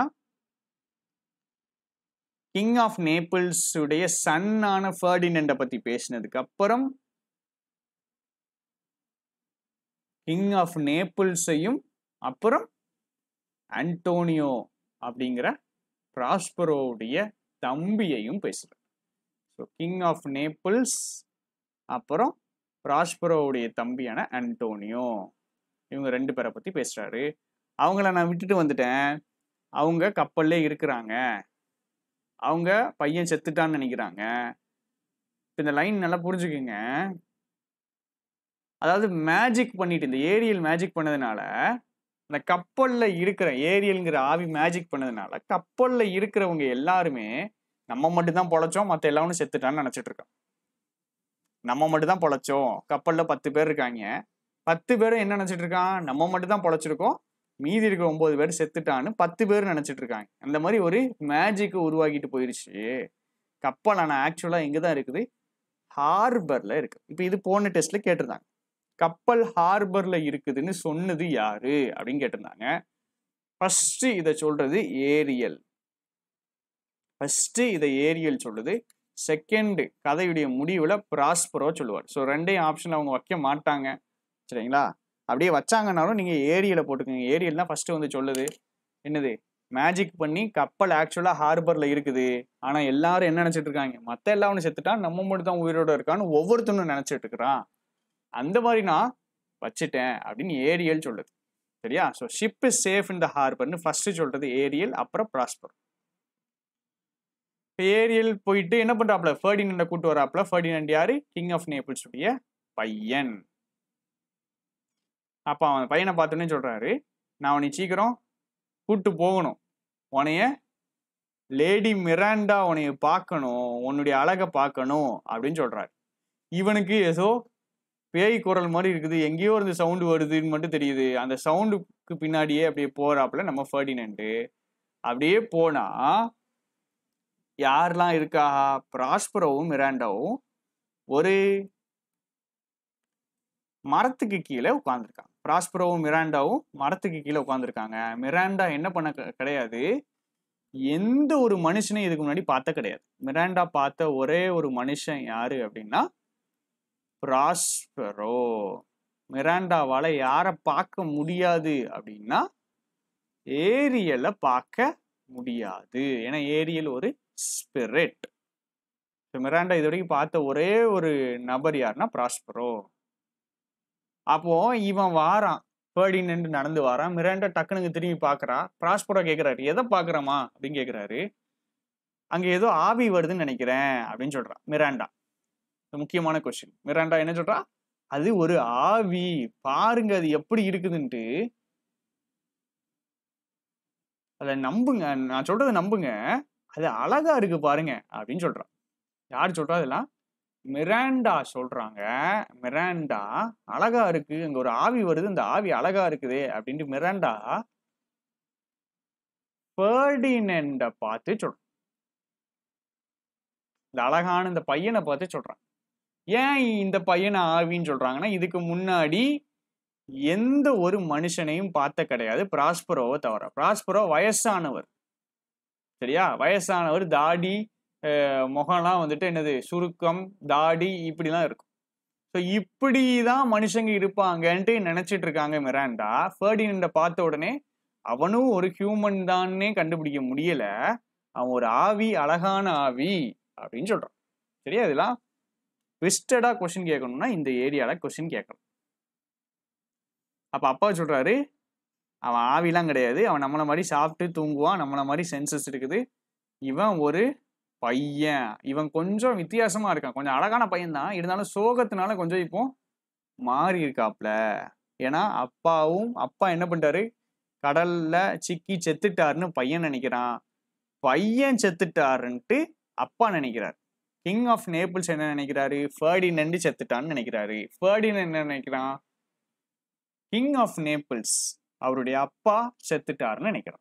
கிங் ஆஃப் நேபிள்ஸ் உடைய சன்னான ஃபர்டினண்டை பத்தி பேசினதுக்கு அப்புறம் கிங் ஆஃப் நேபிள்ஸையும் அப்புறம் அன்டோனியோ அப்படிங்கிற பிராஸ்பரோவுடைய தம்பியையும் பேசுறார் ஸோ கிங் ஆஃப் நேபிள்ஸ் அப்புறம் பிராஸ்பரோவுடைய தம்பியான அன்டோனியோ இவங்க ரெண்டு பேரை பத்தி பேசுறாரு அவங்கள நான் விட்டுட்டு வந்துட்டேன் அவங்க கப்பல்லே இருக்கிறாங்க அவங்க பையன் செத்துட்டான்னு நினைக்கிறாங்க இப்ப இந்த லைன் நல்லா புரிஞ்சுக்குங்க அதாவது மேஜிக் பண்ணிட்டு இந்த ஏரியல் மேஜிக் பண்ணதுனால இந்த கப்பல்ல இருக்கிற ஏரியல்ங்கிற ஆவி மேஜிக் பண்ணதுனால கப்பல்ல இருக்கிறவங்க எல்லாருமே நம்ம மட்டும் தான் பொழைச்சோம் மற்ற எல்லாரும் செத்துட்டான்னு நினைச்சிட்டு இருக்கோம் நம்ம மட்டும் தான் பொழைச்சோம் கப்பல்ல பத்து பேர் இருக்காங்க பத்து பேரும் என்ன நினைச்சிட்டு இருக்கான் நம்ம மட்டும் தான் பொழைச்சிருக்கோம் மீதி இருக்கிற ஒன்பது பேர் செத்துட்டான்னு பத்து பேர் நினைச்சிட்டு இருக்காங்க அந்த மாதிரி ஒரு மேஜிக் உருவாக்கிட்டு போயிருச்சு கப்பல் ஆனால் ஆக்சுவலா எங்க தான் இருக்குது ஹார்பர்ல இருக்கு இப்போ இது போன டெஸ்ட்ல கேட்டிருந்தாங்க கப்பல் ஹார்பர்ல இருக்குதுன்னு சொன்னது யாரு அப்படின்னு கேட்டிருந்தாங்க ஃபர்ஸ்ட் இதை சொல்றது ஏரியல் ஃபர்ஸ்ட் இதை ஏரியல் சொல்லுது செகண்ட் கதையுடைய முடிவுல பிராஸ்பரோ சொல்லுவார் ஸோ ரெண்டையும் ஆப்ஷன் அவங்க வைக்க மாட்டாங்க சரிங்களா அப்படியே வச்சாங்கன்னாலும் நீங்க ஏரியலை போட்டுக்கோங்க ஏரியல் தான் ஃபர்ஸ்ட் வந்து சொல்லுது என்னது மேஜிக் பண்ணி கப்பல் ஆக்சுவலா ஹார்பர்ல இருக்குது ஆனா எல்லாரும் என்ன நினைச்சிட்டு இருக்காங்க மத்த எல்லாம் ஒன்று செத்துட்டா நம்ம மட்டும் தான் உயிரோட இருக்கான்னு ஒவ்வொருத்தனும் நினைச்சிட்டு இருக்கிறான் அந்த மாதிரி நான் வச்சுட்டேன் அப்படின்னு ஏரியல் சொல்லுது சரியா so ship is safe in the ஹார்பர்னு ஃபர்ஸ்ட் சொல்றது ஏரியல் அப்புறம் ப்ராஸ்பர் ஏரியல் போயிட்டு என்ன பண்றாப்ல ஃபர்டினண்டை கூட்டு வராப்ல ஃபர்டினண்ட் யாரு கிங் ஆஃப் நேபிள்ஸ் உடைய பையன் அப்ப அவன் பையனை பார்த்தோன்னே சொல்றாரு நான் உன்னை சீக்கிரம் கூட்டு போகணும் உன்னைய லேடி மிராண்டா உன்னைய பார்க்கணும் உன்னுடைய அழகை பார்க்கணும் அப்படின்னு சொல்றாரு இவனுக்கு ஏதோ பேய் குரல் மாதிரி இருக்குது எங்கேயோ இருந்து சவுண்டு வருதுன்னு மட்டும் தெரியுது அந்த சவுண்டுக்கு பின்னாடியே அப்படியே போறாப்புல நம்ம ஃபர்டினண்டு அப்படியே போனா யாரெல்லாம் இருக்கா பிராஸ்பரோவும் மிராண்டாவும் ஒரு மரத்துக்கு கீழே உட்காந்துருக்காங்க பிராஸ்பரோவும் மிராண்டாவும் மரத்துக்கு கீழே உட்காந்துருக்காங்க மிராண்டா என்ன பண்ண க- கிடையாது எந்த ஒரு மனுஷனையும் இதுக்கு முன்னாடி பார்த்த கிடையாது மிராண்டா பார்த்த ஒரே ஒரு மனுஷன் யாரு அப்படின்னா பிராஸ்பரோ மிராண்டாவால யாரை பார்க்க முடியாது அப்படின்னா ஏரியலை பார்க்க முடியாது ஏன்னா ஏரியல் ஒரு ஸ்பிரிட் மிராண்டா இது வரைக்கும் பார்த்த ஒரே ஒரு நபர் யாருன்னா பிராஸ்பரோ அப்போ இவன் வாரான் ஃபர்டினண்ட் நடந்து வாரான் மிராண்டா டக்குனுங்க திரும்பி பார்க்கறா பிராஸ்பரோ கேட்குறாரு எதை பார்க்குறமா அப்படின்னு கேட்குறாரு அங்க ஏதோ ஆவி வருதுன்னு நினைக்கிறேன் அப்படின்னு சொல்றான் மிராண்டா இது முக்கியமான கொஸ்டின் மிராண்டா என்ன சொல்றா அது ஒரு ஆவி பாருங்க அது எப்படி இருக்குதுன்ட்டு அதை நம்புங்க நான் சொல்றதை நம்புங்க அது அழகா இருக்கு பாருங்க அப்படின்னு சொல்றான் யார் சொல்றா இதெல்லாம் மிராண்டா சொல்றாங்க மிராண்டா அழகா இருக்கு அங்க ஒரு ஆவி வருது இந்த ஆவி அழகா இருக்குதே அப்படின்ட்டு மிராண்டா ஃபர்டினண்ட பார்த்து சொல்றான் இந்த அழகான இந்த பையனை பார்த்து சொல்றான் ஏன் இந்த பையனை ஆவின்னு சொல்றாங்கன்னா இதுக்கு முன்னாடி எந்த ஒரு மனுஷனையும் பார்த்த கிடையாது பிராஸ்பரோவை தவிர பிராஸ்பரோ வயசானவர் சரியா வயசானவர் தாடி அஹ், முகம்லாம் வந்துட்டு என்னது சுருக்கம் தாடி இப்படிலாம் இருக்கும் ஸோ இப்படி தான் மனுஷங்க இருப்பாங்கன்ட்டு நினைச்சிட்டு இருக்காங்க மிராண்டா ஃபர்டினண்ட பார்த்த உடனே அவனும் ஒரு ஹியூமன் தான்னே கண்டுபிடிக்க முடியல அவன் ஒரு ஆவி அழகான ஆவி அப்படின்னு சொல்றான் சரியா இதெல்லாம் ட்விஸ்டடாக கொஷின் கேட்கணும்னா இந்த ஏரியாவில் கொஷின் கேட்கணும் அப்போ அப்பா சொல்கிறாரு அவன் ஆவிலாம் கிடையாது அவன் நம்மளை மாதிரி சாப்பிட்டு தூங்குவான் நம்மளை மாதிரி சென்சஸ் இருக்குது இவன் ஒரு பையன் இவன் கொஞ்சம் வித்தியாசமா இருக்கான் கொஞ்சம் அழகான பையன் தான் இருந்தாலும் சோகத்தினால கொஞ்சம் இப்போ மாறி இருக்காப்ல ஏன்னா அப்பாவும் அப்பா என்ன பண்ணிட்டாரு கடல்ல சிக்கி செத்துட்டாருன்னு பையன் நினைக்கிறான் பையன் செத்துட்டாருன்ட்டு அப்பா நினைக்கிறார் கிங் ஆஃப் நேபிள்ஸ் என்ன நினைக்கிறாரு ஃபர்டினண்டு செத்துட்டான்னு நினைக்கிறாரு ஃபர்டின் என்ன நினைக்கிறான் கிங் ஆஃப் நேபிள்ஸ் அவருடைய அப்பா செத்துட்டாருன்னு நினைக்கிறான்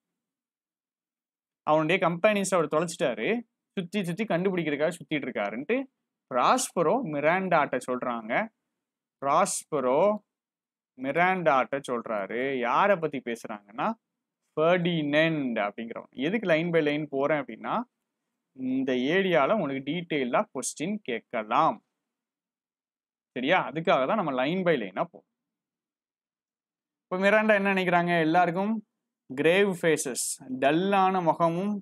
அவனுடைய கம்பெனிஸ் அவர் தொலைச்சிட்டாரு சுத்தி சுத்தி கண்டுபிடிக்கிறதுக்காக சுத்திட்டு இருக்காருன்ட்டு ப்ராஸ்பரோ மிராண்டாட்ட சொல்றாங்க ப்ராஸ்பரோ மிராண்டாட்ட சொல்றாரு யாரை பத்தி பேசுறாங்கன்னா ஃபர்டினெண்ட் அப்படிங்கிறவன் எதுக்கு லைன் பை லைன் போறேன் அப்படின்னா இந்த ஏரியால உங்களுக்கு டீட்டெயிலா கொஸ்டின் கேட்கலாம் சரியா அதுக்காக தான் நம்ம லைன் பை லைனா போறோம் இப்போ மிராண்டா என்ன நினைக்கிறாங்க எல்லாருக்கும் கிரேவ் ஃபேஸஸ் டல்லான முகமும்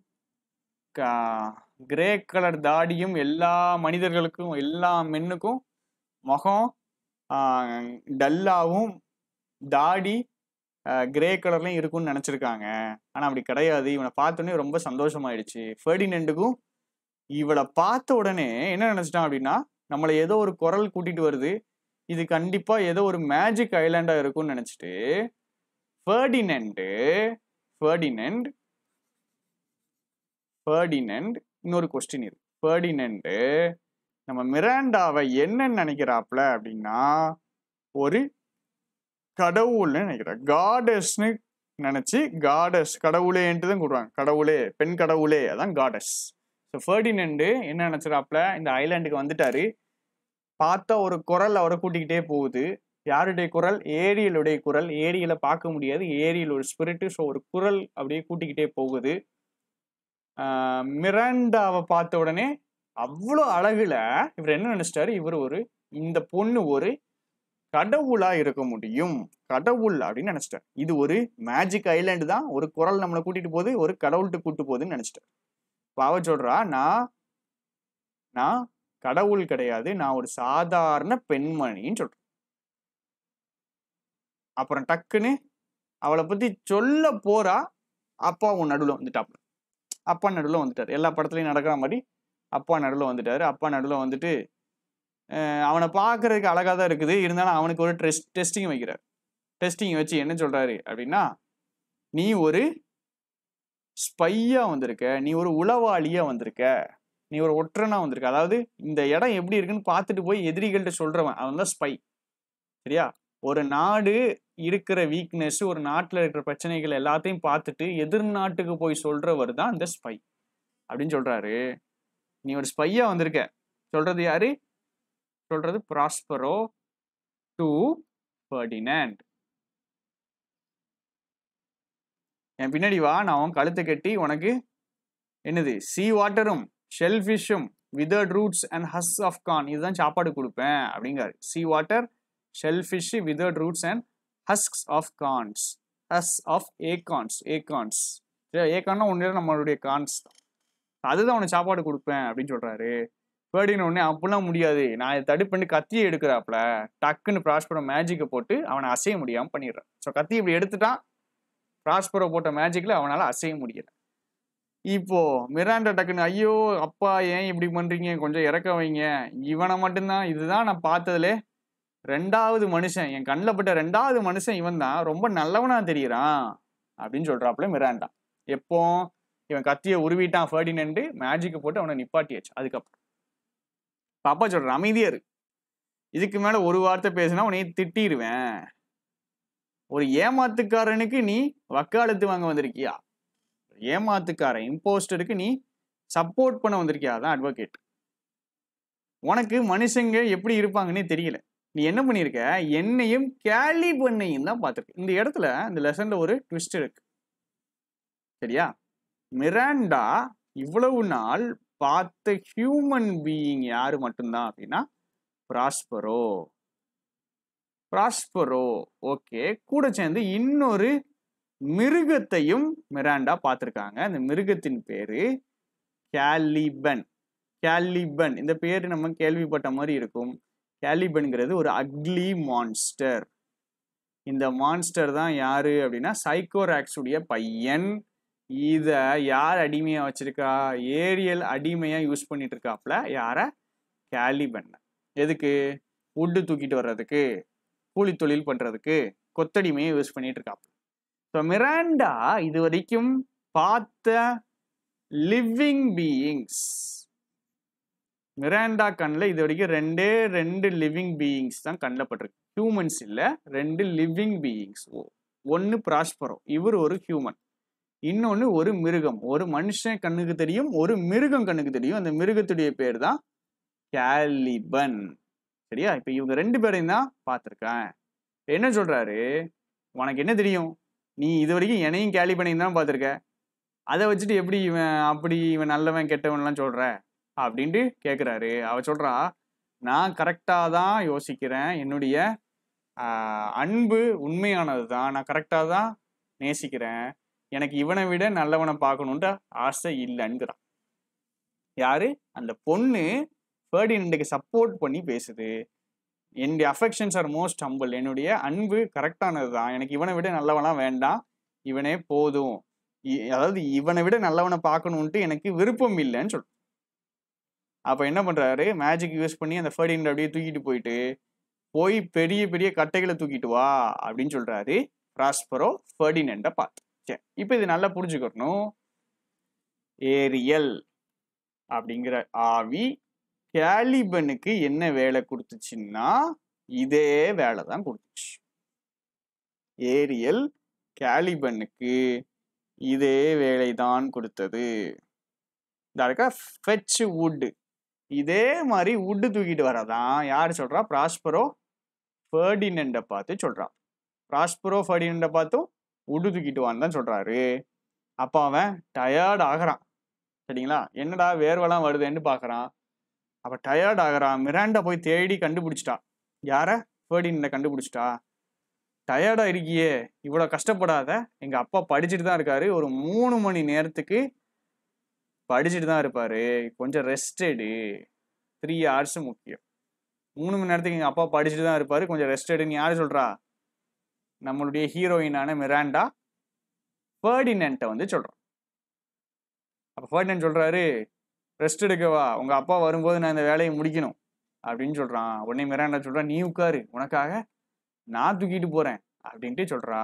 கிரே கலர் தாடியும் எல்லா மனிதர்களுக்கும் எல்லா மென்னுக்கும் முகம் டல்லாவும் தாடி கிரே கலர்லையும் இருக்கும்னு நினச்சிருக்காங்க ஆனால் அப்படி கிடையாது இவனை பார்த்தோன்னே ரொம்ப சந்தோஷமாயிடுச்சு ஃபெர்டினண்டுக்கும் இவளை பார்த்த உடனே என்ன நினச்சிட்டான் அப்படின்னா நம்மளை ஏதோ ஒரு குரல் கூட்டிட்டு வருது இது கண்டிப்பாக ஏதோ ஒரு மேஜிக் ஐலாண்டாக இருக்கும்னு நினச்சிட்டு ஃபெர்டினண்டு ஃபெர்டினண்ட் ஃபெர்டினண்ட் இன்னொரு கொஸ்டின் இருக்கு ஃபெர்டினண்டு நம்ம மிராண்டாவை என்னன்னு நினைக்கிறாப்ல அப்படின்னா ஒரு கடவுள்னு நினைக்கிறேன் காடஸ்னு நினைச்சு காடஸ் கடவுளேன்ட்டு தான் கூடுவாங்க கடவுளே பெண் கடவுளே அதான் காடஸ் ஸோ ஃபெர்டினண்டு என்ன நினைச்சிடாப்ல இந்த ஐலாண்டுக்கு வந்துட்டாரு பார்த்தா ஒரு குரல் அவரை கூட்டிக்கிட்டே போகுது யாருடைய குரல் ஏரியலுடைய குரல் ஏரியலை பார்க்க முடியாது ஏரியல் ஒரு ஸ்பிரிட்டு ஸோ ஒரு குரல் அப்படியே கூட்டிக்கிட்டே போகுது மிராண்டாவை பார்த்த உடனே அவ்வளோ அழகுல இவர் என்ன நினைச்சிட்டாரு இவர் ஒரு இந்த பொண்ணு ஒரு கடவுளா இருக்க முடியும் கடவுள் அப்படின்னு நினைச்சிட்டார் இது ஒரு மேஜிக் ஐலாண்டு தான் ஒரு குரல் நம்மளை கூட்டிட்டு போகுது ஒரு கடவுள்கிட்ட கூட்டு போகுதுன்னு நினைச்சிட்டார் பாவ சொல்றா நான் நான் கடவுள் கிடையாது நான் ஒரு சாதாரண பெண்மணின்னு சொல்றேன் அப்புறம் டக்குன்னு அவளை பத்தி சொல்ல போறா அப்பா உன் நடுவில் வந்துட்டாப்ல அப்பா நடுவில் வந்துட்டார் எல்லா படத்துலையும் நடக்கிற மாதிரி அப்பா நடுவில் வந்துட்டாரு அப்பா நடுவில் வந்துட்டு அவனை பார்க்கறதுக்கு அழகாக தான் இருக்குது இருந்தாலும் அவனுக்கு ஒரு டெஸ்ட் டெஸ்டிங் வைக்கிறார் டெஸ்டிங் வச்சு என்ன சொல்றாரு அப்படின்னா நீ ஒரு ஸ்பையா வந்திருக்க நீ ஒரு உளவாளியா வந்திருக்க நீ ஒரு ஒற்றனா வந்திருக்க அதாவது இந்த இடம் எப்படி இருக்குன்னு பார்த்துட்டு போய் எதிரிகள்கிட்ட சொல்றவன் அவன் தான் ஸ்பை சரியா ஒரு நாடு இருக்கிற வீக்னஸ் ஒரு நாட்டில் இருக்கிற பிரச்சனைகள் எல்லாத்தையும் பார்த்துட்டு எதிர் நாட்டுக்கு போய் சொல்றவர் தான் இந்த ஸ்பை அப்படின்னு சொல்றாரு நீ ஒரு ஸ்பையா வந்திருக்க சொல்றது யாரு சொல்றது ப்ராஸ்பரோ டு ஃபர்டினண்ட் என் பின்னாடி வா நான் உன் கழுத்தை கட்டி உனக்கு என்னது சி வாட்டரும் ஷெல் ஃபிஷ்ஷும் withered roots and husk of corn இதுதான் சாப்பாடு கொடுப்பேன் அப்படிங்காரு sea water shell fish withered roots and husks of corns husk of acorns acorns ஏகான்னா ஒன்று நம்மளுடைய கான்ஸ் தான் அதுதான் உனக்கு சாப்பாடு கொடுப்பேன் அப்படின்னு சொல்றாரு பேர்டின உடனே அப்படிலாம் முடியாது நான் இதை தடு பண்ணி கத்தியை எடுக்கிறாப்புல டக்குன்னு ப்ராஸ்பரோ மேஜிக்கை போட்டு அவனை அசைய முடியாம பண்ணிடுறான் ஸோ கத்தி இப்படி எடுத்துட்டான் ப்ராஸ்பரோ போட்ட மேஜிக்ல அவனால அசைய முடியல இப்போ மிராண்டா டக்குன்னு ஐயோ அப்பா ஏன் இப்படி பண்றீங்க கொஞ்சம் இறக்க வைங்க இவனை மட்டும்தான் இதுதான் நான் பார்த்ததுலே ரெண்டாவது மனுஷன் என் கண்ணில் பட்ட ரெண்டாவது மனுஷன் இவன் தான் ரொம்ப நல்லவனா தெரியறான் அப்படின்னு சொல்றாப்புல மிராண்டா எப்போ இவன் கத்தியை உருவிட்டான் ஃபர்டினண்டு மேஜிக்கை போட்டு அவனை நிப்பாட்டியாச்சு அதுக்கப்புறம் பாப்பா சொல்ற அமைதியா இரு இதுக்கு மேல ஒரு வார்த்தை பேசினா உன்னை திட்டிடுவேன் ஒரு ஏமாத்துக்காரனுக்கு நீ வக்காலத்து வாங்க வந்திருக்கியா ஏமாத்துக்காரன் இம்போஸ்டருக்கு நீ சப்போர்ட் பண்ண வந்திருக்கியா அதான் அட்வொகேட் உனக்கு மனுஷங்க எப்படி இருப்பாங்கன்னே தெரியல நீ என்ன பண்ணியிருக்க என்னையும் கேலி பண்ணையும் தான் பார்த்துருக்க இந்த இடத்துல இந்த லெசன்ல ஒரு ட்விஸ்ட் இருக்கு சரியா மிராண்டா இவ்வளவு நாள் பார்த்த ஹியூமன் பீயிங் யாரு மட்டும்தான் அப்படின்னா ப்ராஸ்பரோ ப்ராஸ்பரோ ஓகே கூட சேர்ந்து இன்னொரு மிருகத்தையும் மிராண்டா பார்த்துருக்காங்க அந்த மிருகத்தின் பேரு கேலிபன் கேலிபன் இந்த பேர் நம்ம கேள்விப்பட்ட மாதிரி இருக்கும் கேலிபன்ங்கிறது ஒரு அக்லி மான்ஸ்டர் இந்த மான்ஸ்டர் தான் யாரு அப்படின்னா சைக்கோராக்ஸ் உடைய பையன் இத யார் அடிமையா வச்சிருக்கா ஏரியல் அடிமையா யூஸ் பண்ணிட்டு இருக்காப்ல யார கேலிபன் எதுக்கு உட்டு தூக்கிட்டு வர்றதுக்கு கூலி தொழில் பண்றதுக்கு கொத்தடிமையை யூஸ் பண்ணிட்டு இருக்காப்ல ஸோ மிராண்டா இது வரைக்கும் பார்த்த லிவிங் பீயிங்ஸ் மிராண்டா கண்ணில் இது வரைக்கும் ரெண்டே ரெண்டு லிவிங் பீயிங்ஸ் தான் கண்ணில் பட்டிருக்கு ஹியூமன்ஸ் இல்லை ரெண்டு லிவிங் பீயிங்ஸ் ஒன்று ப்ராஸ்பரோ இவர் ஒரு ஹியூமன் இன்னொன்று ஒரு மிருகம் ஒரு மனுஷன் கண்ணுக்கு தெரியும் ஒரு மிருகம் கண்ணுக்கு தெரியும் அந்த மிருகத்துடைய பேர் தான் கேலிபன் சரியா இப்போ இவங்க ரெண்டு பேரையும் தான் பார்த்துருக்கேன் என்ன சொல்றாரு உனக்கு என்ன தெரியும் நீ இது வரைக்கும் என்னையும் கேலிபனையும் தான் பார்த்துருக்க அதை வச்சுட்டு எப்படி இவன் அப்படி இவன் நல்லவன் கெட்டவன்லாம் சொல்ற அப்படின்ட்டு கேட்குறாரு அவ சொல்றா நான் கரெக்டாக தான் யோசிக்கிறேன் என்னுடைய ஆஹ், அன்பு உண்மையானது தான் நான் கரெக்டாக தான் நேசிக்கிறேன் எனக்கு இவனை விட நல்லவனை பார்க்கணுன்ட்டு ஆசை இல்லைங்கிறான் யாரு அந்த பொண்ணு ஃபர்டினண்டுக்கு சப்போர்ட் பண்ணி பேசுது என்னுடைய அஃபெக்ஷன்ஸ் ஆர் மோஸ்ட் ஹம்பிள் என்னுடைய அன்பு கரெக்டானது தான் எனக்கு இவனை விட நல்லவனா வேண்டாம் இவனே போதும் இ- அதாவது இவனை விட நல்லவனை பார்க்கணுன்ட்டு எனக்கு விருப்பம் இல்லைன்னு சொல் அப்போ என்ன பண்றாரு மேஜிக் யூஸ் பண்ணி அந்த ஃபர்டினண்ட் அப்படியே தூக்கிட்டு போயிட்டு போய் பெரிய பெரிய கட்டைகளை தூக்கிட்டு வா அப்படின்னு சொல்றாரு பிராஸ்பரோ ஃபர்டினண்டை பார்த்து சரி இப்போ இது நல்லா புரிஞ்சுக்கணும் ஏரியல் அப்படிங்கிற ஆவி கேலிபனுக்கு என்ன வேலை கொடுத்துச்சுன்னா இதே வேலை தான் கொடுத்துச்சு ஏரியல் கேலிபனுக்கு இதே வேலை தான் கொடுத்தது இந்த இருக்க ஃபெச் வுட் இதே மாதிரி வுட்டு தூக்கிட்டு வரதான் யார் சொல்றா ப்ராஸ்பரோ ஃபர்டினண்டை பார்த்து சொல்றா ப்ராஸ்பரோ ஃபர்டினண்டை பார்த்தும் வுட்டு தூக்கிட்டு வான்னு தான் சொல்றாரு அப்போ அவன் டயர்ட் ஆகுறான் சரிங்களா என்னடா வேர்வெல்லாம் வருதுன்னு பார்க்கறான் அப்ப டயர்ட் ஆகுறான் மிராண்டா போய் தேடி கண்டுபிடிச்சிட்டா யார ஃபர்டினண்டை கண்டுபிடிச்சிட்டா டயர்டா இருக்கியே இவ்வளவு கஷ்டப்படாத எங்க அப்பா படிச்சுட்டு தான் இருக்காரு ஒரு மூணு மணி நேரத்துக்கு படிச்சுட்டு தான் இருப்பாரு கொஞ்சம் ரெஸ்ட் எடு த்ரீ ஹவர்ஸ் முக்கியம் மூணு மணி நேரத்துக்கு எங்க அப்பா படிச்சுட்டு தான் இருப்பாரு கொஞ்சம் ரெஸ்ட் எடுன்னு யாரு சொல்றா நம்மளுடைய ஹீரோயினான மிராண்டா ஃபர்டினண்ட்டை வந்து சொல்றான் அப்ப ஃபர்டினண்ட் சொல்றாரு ரெஸ்ட் எடுக்கவா உங்க அப்பா வரும்போது நான் இந்த வேலையை முடிக்கணும் அப்படின்னு சொல்றான் உடனே மிராண்டா சொல்றான் நீ உட்காரு உனக்காக நான் தூக்கிட்டு போறேன் அப்படின்ட்டு சொல்றா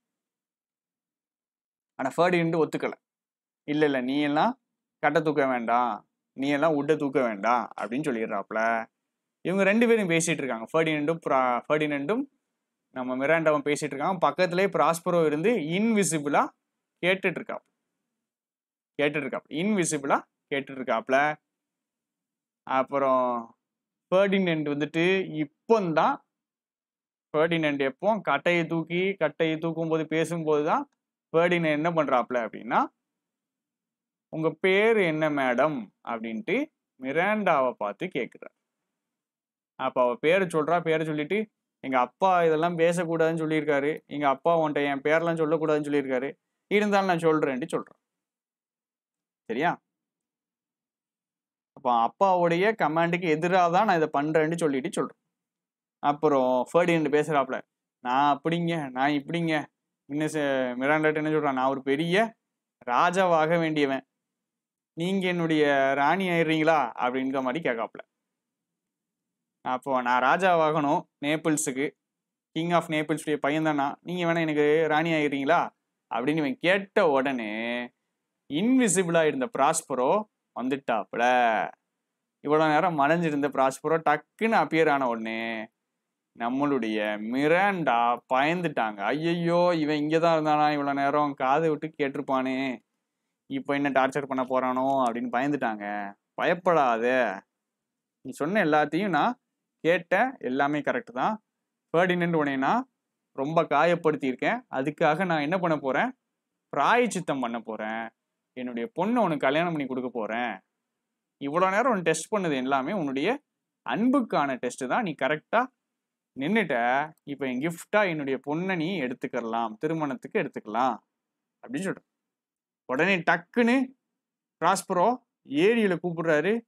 ஆனா ஃபர்டினண்ட் ஒத்துக்கல இல்ல இல்ல நீ எல்லாம் கட்டை தூக்க வேண்டாம் நீ எல்லாம் உட்டை தூக்க வேண்டாம் அப்படின்னு சொல்லிடுறாப்ல இவங்க ரெண்டு பேரும் பேசிட்டு இருக்காங்க ஃபர்டினண்டும் ஃபர்டினண்டும் நம்ம மிராண்டாவும் பேசிட்டு இருக்காங்க பக்கத்துலேயே ப்ராஸ்பரோ இருந்து இன்விசிபிளா கேட்டுட்டு இருக்காப்ல கேட்டுட்டு இருக்காப்ல இன்விசிபிளா கேட்டுட்டு இருக்காப்ல அப்புறம் ஃபர்டினண்ட் வந்துட்டு இப்போந்தான் ஃபர்டினண்ட் எப்போ கட்டையை தூக்கி கட்டையை தூக்கும்போது பேசும்போது தான் ஃபர்டினண்ட் என்ன பண்றாப்ல அப்படின்னா உங்க பேர் என்ன மேடம் அப்படின்ட்டு மிராண்டாவை பார்த்து கேட்குறார் அப்போ அவ பேரை சொல்றா பேரை சொல்லிட்டு எங்க அப்பா இதெல்லாம் பேசக்கூடாதுன்னு சொல்லியிருக்காரு எங்க அப்பா உன்ட்ட என் பேர்லாம் சொல்லக்கூடாதுன்னு சொல்லியிருக்காரு இருந்தாலும் நான் சொல்றேன்ட்டு சொல்றேன் சரியா அப்போ அப்பாவுடைய கமாண்டுக்கு எதிராக தான் நான் இதை பண்றேன்னு சொல்லிட்டு சொல்றேன் அப்புறம் ஃபர்டினண்ட் பேசுறாப்ல நான் அப்படிங்க நான் இப்படிங்க இன்னும் ச- மிராண்டாட்ட என்ன சொல்றான் நான் ஒரு பெரிய ராஜாவாக வேண்டியவன் நீங்க என்னுடைய ராணி ஆயிடுறீங்களா அப்படிங்கிற மாதிரி கேட்காப்ல அப்போ நான் ராஜாவாகணும் நேபிள்ஸுக்கு கிங் ஆஃப் நேபிள்ஸுடைய பையன் தானா நீங்க வேணா எனக்கு ராணி ஆயிடுறீங்களா அப்படின்னு இவன் கேட்ட உடனே இன்விசிபிளா இருந்த ப்ராஸ்பரோ வந்துட்டாப்ல இவ்வளவு நேரம் மறைஞ்சிருந்த ப்ராஸ்பரோ டக்குன்னு அப்பியர் ஆன உடனே நம்மளுடைய மிராண்டா பயந்துட்டாங்க ஐயையோ இவன் இங்கே தான் இருந்தானா இவ்வளோ நேரம் காதை விட்டு கேட்டிருப்பானே இப்போ என்ன டார்ச்சர் பண்ண போறானோ அப்படின்னு பயந்துட்டாங்க பயப்படாத நீ சொன்ன எல்லாத்தையும் நான் கேட்டேன் எல்லாமே கரெக்ட் தான் ஃபர்டினண்ட் உடனே நான் ரொம்ப காயப்படுத்தியிருக்கேன் அதுக்காக நான் என்ன பண்ண போறேன் பிராயச்சித்தம் பண்ண போறேன் என்னுடைய பொண்ணை உனக்கு கல்யாணம் பண்ணி கொடுக்க போறேன் இவ்வளோ நேரம் உன் டெஸ்ட் பண்ணது எல்லாமே உன்னுடைய அன்புக்கான டெஸ்ட் தான் நீ கரெக்டா நின்னுட்ட இப்போ என் கிஃப்டா என்னுடைய பொண்ணை நீ எடுத்துக்கலாம் திருமணத்துக்கு எடுத்துக்கலாம் அப்படின்னு சொல்ற உடனே டக்குன்னு ப்ராஸ்பரோ ஏரியில கூப்பிடுறாரு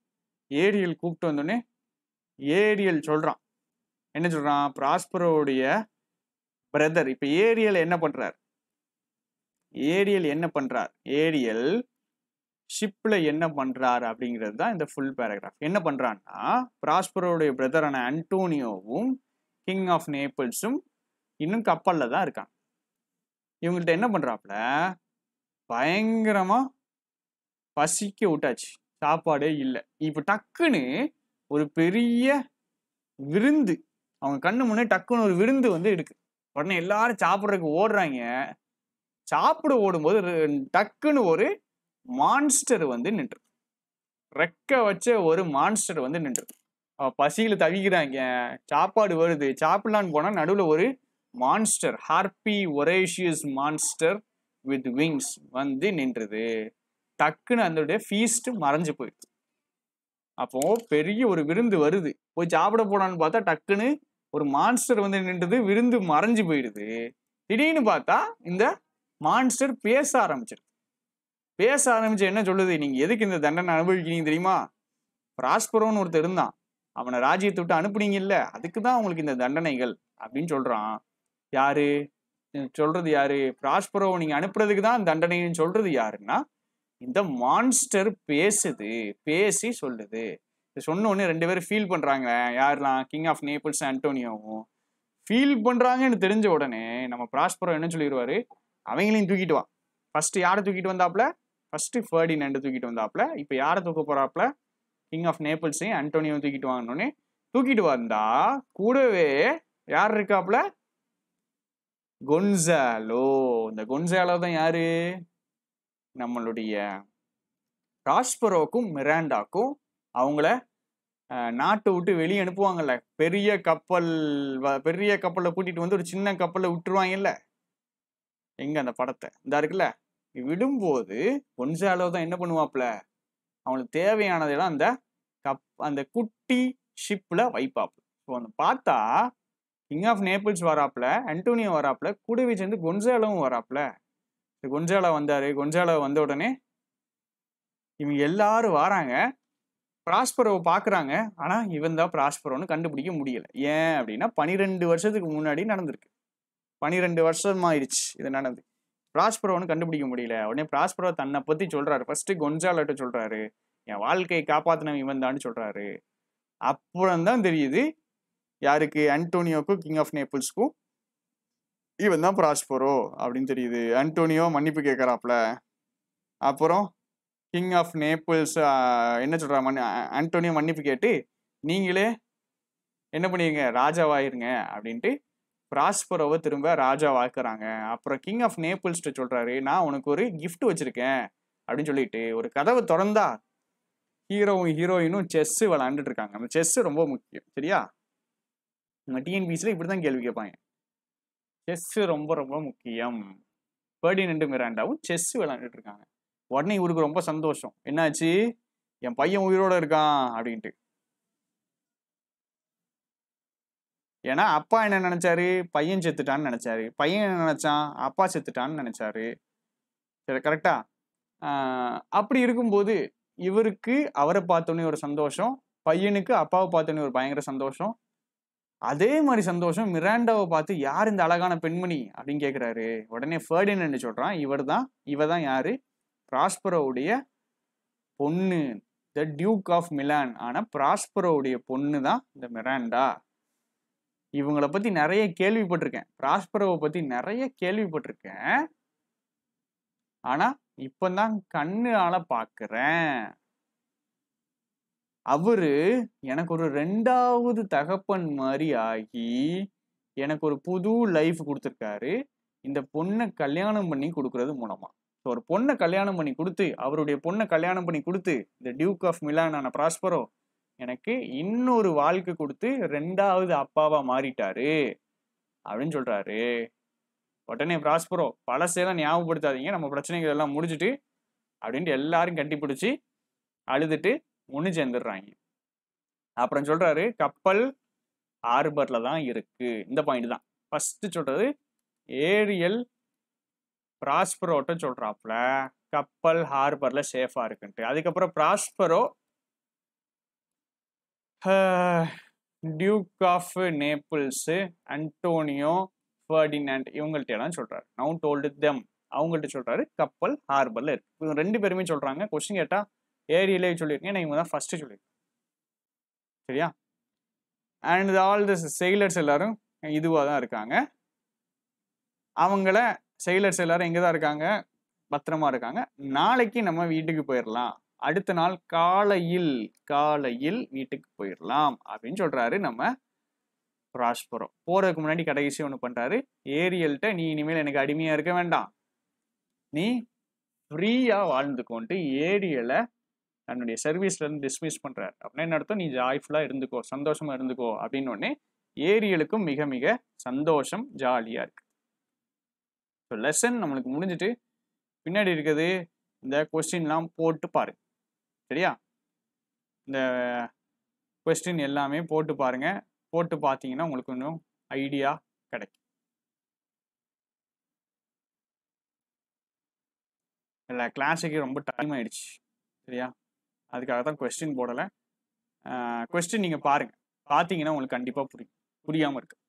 ஏரியல் கூப்பிட்டு வந்தோடனே ஏரியல் சொல்றான் என்ன சொல்றான் ப்ராஸ்பரோடைய பிரதர் இப்ப ஏரியல் என்ன பண்றார் ஏரியல் என்ன பண்றார் ஏரியல் ஷிப்ல என்ன பண்றார் அப்படிங்கிறது தான் இந்த ஃபுல் பேராகிராஃப் என்ன பண்றான்னா ப்ராஸ்பரோடைய பிரதரான அன்டோனியோவும் கிங் ஆஃப் நேபிள்ஸும் இன்னும் கப்பல்ல தான் இருக்காங்க இவங்கள்ட்ட என்ன பண்றாப்புல பயங்கரமா பசிக்க விட்டாச்சு சாப்பாடே இல்லை இப்போ டக்குன்னு ஒரு பெரிய விருந்து அவங்க கண்ணு முன்னே டக்குன்னு ஒரு விருந்து வந்து இருக்கு உடனே எல்லாரும் சாப்பிட்றதுக்கு ஓடுறாங்க சாப்பிட ஓடும்போது ரெ- டக்குன்னு ஒரு மான்ஸ்டர் வந்து நின்று ரெக்க வச்ச ஒரு மான்ஸ்டர் வந்து நின்று பசியில தவிக்கிறாங்க சாப்பாடு வருது சாப்பிடலான்னு போனா நடுவுல ஒரு monster harpy voracious monster with wings வந்து நின்றுது டக்குன்னு அதோடைய ஃபீஸ்ட் மறைஞ்சு போயிடுது அப்போ பெரிய ஒரு விருந்து வருது போய் சாப்பிட போனான்னு பார்த்தா டக்குன்னு ஒரு மான்ஸ்டர் வந்து நின்றுது விருந்து மறைஞ்சு போயிடுது திடீர்னு பார்த்தா இந்த மான்ஸ்டர் பேச ஆரம்பிச்சிருது பேச ஆரம்பிச்சு என்ன சொல்லுது நீங்க எதுக்கு இந்த தண்டனை அனுபவிக்கிறீங்க தெரியுமா பிராஸ்பரோன்னு ஒருத்தர் இருந்தான் அவனை ராஜ்யத்தை விட்டு அனுப்புனீங்கல்ல அதுக்கு தான் உங்களுக்கு இந்த தண்டனைகள் அப்படின்னு சொல்றான் யாரு உம் சொல்றது யாரு பிராஸ்பரோவை நீங்க அனுப்புறதுக்கு தான் தண்டனைன்னு சொல்றது யாருன்னா இந்த மான்ஸ்டர் பேசுது பேசி சொல்லுது இது சொன்ன உடனே ரெண்டு பேரும் ஃபீல் பண்றாங்க யாரெல்லாம் கிங் ஆஃப் நேபிள்ஸ் அன்டோனியோவும் ஃபீல் பண்றாங்கன்னு தெரிஞ்ச உடனே நம்ம பிராஸ்பரோ என்ன சொல்லிடுவாரு அவங்களையும் தூக்கிட்டு வா ஃபர்ஸ்ட் யாரை தூக்கிட்டு வந்தாப்ல ஃபர்ஸ்ட் ஃபர்டினண்ட் தூக்கிட்டு வந்தாப்ல இப்போ யாரை தூக்க போறாப்ல கிங் ஆஃப் நேபிள்ஸையும் அன்டோனியோ தூக்கிட்டு வாங்கினோடனே தூக்கிட்டு வந்தா கூடவே யார் இருக்காப்ல கொன்சாலோ இந்த கொன்சாலோ தான் யாரு நம்மளுடைய ராஸ்பரோக்கும் மிராண்டாக்கும் அவங்கள அஹ், நாட்டை விட்டு வெளியே அனுப்புவாங்கல்ல பெரிய கப்பல் வ- பெரிய கப்பல்ல கூட்டிட்டு வந்து ஒரு சின்ன கப்பல்ல விட்டுருவாங்கல்ல எங்க அந்த படத்தை இந்த இருக்குல்ல விடும்போது கொன்சாலோ தான் என்ன பண்ணுவாப்ல அவங்களுக்கு தேவையானதெல்லாம் அந்த கப் அந்த குட்டி ஷிப்ல வைப்பாப்ல ஸோ அந்த பார்த்தா கிங் ஆஃப் நேபிள்ஸ் வராப்ல அன்டோனியோ வராப்ல கூடவே சேர்ந்து கொன்சாலோவும் வராப்ல இந்த கொன்சாலோ வந்தாரு கொன்சாலோ வந்த உடனே இவங்க எல்லாரும் வராங்க ப்ராஸ்பரோவை பார்க்குறாங்க ஆனால் இவன் தான் ப்ராஸ்பரோன்னு கண்டுபிடிக்க முடியல ஏன் அப்படின்னா பனிரெண்டு வருஷத்துக்கு முன்னாடி நடந்திருக்கு பனிரெண்டு வருஷம் ஆயிடுச்சு இது நடந்து ப்ராஸ்பரோன்னு கண்டுபிடிக்க முடியல உடனே ப்ராஸ்பரோ தன்னை பற்றி சொல்றாரு ஃபர்ஸ்ட் கொன்சாலட்ட சொல்றாரு என் வாழ்க்கையை காப்பாத்தினவன் இவன் தான் சொல்றாரு அப்புறம் தான் தெரியுது யாருக்கு அன்டோனியோக்கும் கிங் ஆஃப் நேபிள்ஸ்க்கும் இவன் தான் ப்ராஸ்பரோ அப்படின்னு தெரியுது அன்டோனியோ மன்னிப்பு கேட்குறாப்ல அப்புறம் கிங் ஆஃப் நேபிள்ஸ் என்ன சொல்றா மன்னி அ- அன்டோனியோ மன்னிப்பு கேட்டு நீங்களே என்ன பண்ணிருங்க ராஜாவாயிருங்க அப்படின்ட்டு ப்ராஸ்பரோவை திரும்ப ராஜாவாக்குறாங்க அப்புறம் கிங் ஆஃப் நேபிள்ஸ்ட்டு சொல்றாரு நான் உனக்கு ஒரு gift வச்சிருக்கேன் அப்படின்னு சொல்லிட்டு ஒரு கதவை திறந்தா ஹீரோவும் ஹீரோயினும் செஸ் விளாண்டுட்டு இருக்காங்க அந்த செஸ் ரொம்ப முக்கியம் சரியா நம்ம டிஎன்பிசியில் இப்படி தான் கேள்வி கேட்பாங்க செஸ் ரொம்ப ரொம்ப முக்கியம் ஃபர்டினண்ட் மிராண்டாவும் செஸ் விளாண்டுட்டு இருக்காங்க உடனே இவருக்கு ரொம்ப சந்தோஷம் என்னாச்சு என் பையன் உயிரோட இருக்கான் அப்படின்ட்டு ஏன்னா அப்பா என்ன நினைச்சாரு பையன் செத்துட்டான்னு நினைச்சாரு பையன் என்ன நினைச்சான் அப்பா செத்துட்டான்னு நினைச்சாரு சரி கரெக்டா அப்படி இருக்கும்போது இவருக்கு அவரை பார்த்தோன்னே ஒரு சந்தோஷம் பையனுக்கு அப்பாவை பார்த்தோன்னே ஒரு பயங்கர சந்தோஷம் அதே மாதிரி சந்தோஷம் மிராண்டாவை பார்த்து யார் இந்த அழகான பெண்மணி அப்படின்னு கேட்குறாரு உடனே ஃபர்டினண்ட் சொல்றான் இவர் தான் இவ தான் யாரு ப்ராஸ்பரோவுடைய பொண்ணு த டியூக் ஆஃப் மிலான் ஆன ப்ராஸ்பரோவுடைய பொண்ணு தான் இந்த மிராண்டா இவங்கள பத்தி நிறைய கேள்விப்பட்டிருக்கேன் ப்ராஸ்பரோவை பத்தி நிறைய கேள்விப்பட்டிருக்கேன் ஆனா இப்பதான் கண்ணால பாக்குறேன் அவரு எனக்கு ஒரு ரெண்டாவது தகப்பன் மாதிரி ஆகி எனக்கு ஒரு புது லைஃப் கொடுத்துருக்காரு இந்த பொண்ணை கல்யாணம் பண்ணி கொடுக்கறது மூலமா ஸோ ஒரு பொண்ணை கல்யாணம் பண்ணி கொடுத்து அவருடைய பொண்ணை கல்யாணம் பண்ணி கொடுத்து இந்த டியூக் ஆஃப் மிலானான ப்ராஸ்பரோ எனக்கு இன்னொரு வாழ்க்கை கொடுத்து ரெண்டாவது அப்பாவா மாறிட்டாரு அப்படின்னு சொல்றாரு உடனே ப்ராஸ்பரோ பழசையெல்லாம் ஞாபகப்படுத்தாதீங்க நம்ம பிரச்சனைகள் எல்லாம் முடிஞ்சுட்டு அப்படின்ட்டு எல்லாரும் கட்டி பிடிச்சி அழுதுட்டு ஒன்று சேர்ந்துடுறாங்க அப்புறம் சொல்றாரு கப்பல் ஹார்பர்ல தான் இருக்கு இந்த பாயிண்ட் தான் ஃபர்ஸ்ட் சொல்றது ஏரியல் ப்ராஸ்பரோட்ட சொல்றாப்ல கப்பல் ஹார்பர்ல சேஃபா இருக்குன்ட்டு அதுக்கப்புறம் Prospero duke of Naples Antonio Ferdinand இவங்கள்ட்ட எல்லாம் சொல்றாரு நவுன் டோல்டு தெம் அவங்கள்ட்ட சொல்றாரு கப்பல் ஹார்பர்ல இருக்கு இவங்க ரெண்டு பேருமே சொல்றாங்க கொஸ்டின் கேட்டா ஏரியிலே சொல்லியிருக்கேன் நான் இவங்க தான் ஃபர்ஸ்ட் சொல்லியிருக்கேன் சரியா அண்ட் ஆல் தி செயிலர்ஸ் எல்லாரும் இதுவாக தான் இருக்காங்க அவங்கள செயிலர்ஸ் எல்லாரும் எங்கே தான் இருக்காங்க பத்திரமா இருக்காங்க நாளைக்கு நம்ம வீட்டுக்கு போயிடலாம் அடுத்த நாள் காலையில் காலையில் வீட்டுக்கு போயிடலாம் அப்படின்னு சொல்றாரு நம்ம ராஷ்புரம் போறதுக்கு முன்னாடி கடைசி ஒன்று பண்றாரு ஏரியல்கிட்ட நீ இனிமேல் எனக்கு அடிமையா இருக்க வேண்டாம் நீ ஃப்ரீயா வாழ்ந்துக்கோன்ட்டு ஏரியலை தன்னுடைய சர்வீஸ்ல இருந்து டிஸ்மிஸ் பண்றாரு அப்படின்னா என்ன அர்த்தம் நீ ஜாய்ஃபுல்லா இருந்துக்கோ சந்தோஷமா இருந்துக்கோ அப்படின்னு உடனே ஏரியலுக்கும் மிக மிக சந்தோஷம் ஜாலியா இருக்கு ஸோ லெசன் நம்மளுக்கு முடிஞ்சிட்டு பின்னாடி இருக்கிறது இந்த கொஸ்டின்லாம் போட்டு பாருங்க சரியா இந்த கொஸ்டின் எல்லாமே போட்டு பாருங்க போட்டு பார்த்தீங்கன்னா உங்களுக்கு இன்னும் ஐடியா கிடைக்கும் இல்லை கிளாஸுக்கு ரொம்ப டைம் ஆயிடுச்சு சரியா அதுக்காக தான் கொஸ்டின் போடலை கொஸ்டின் நீங்கள் பாருங்கள் பார்த்தீங்கன்னா உங்களுக்கு கண்டிப்பாக புரியும் புரியாமல் இருக்கு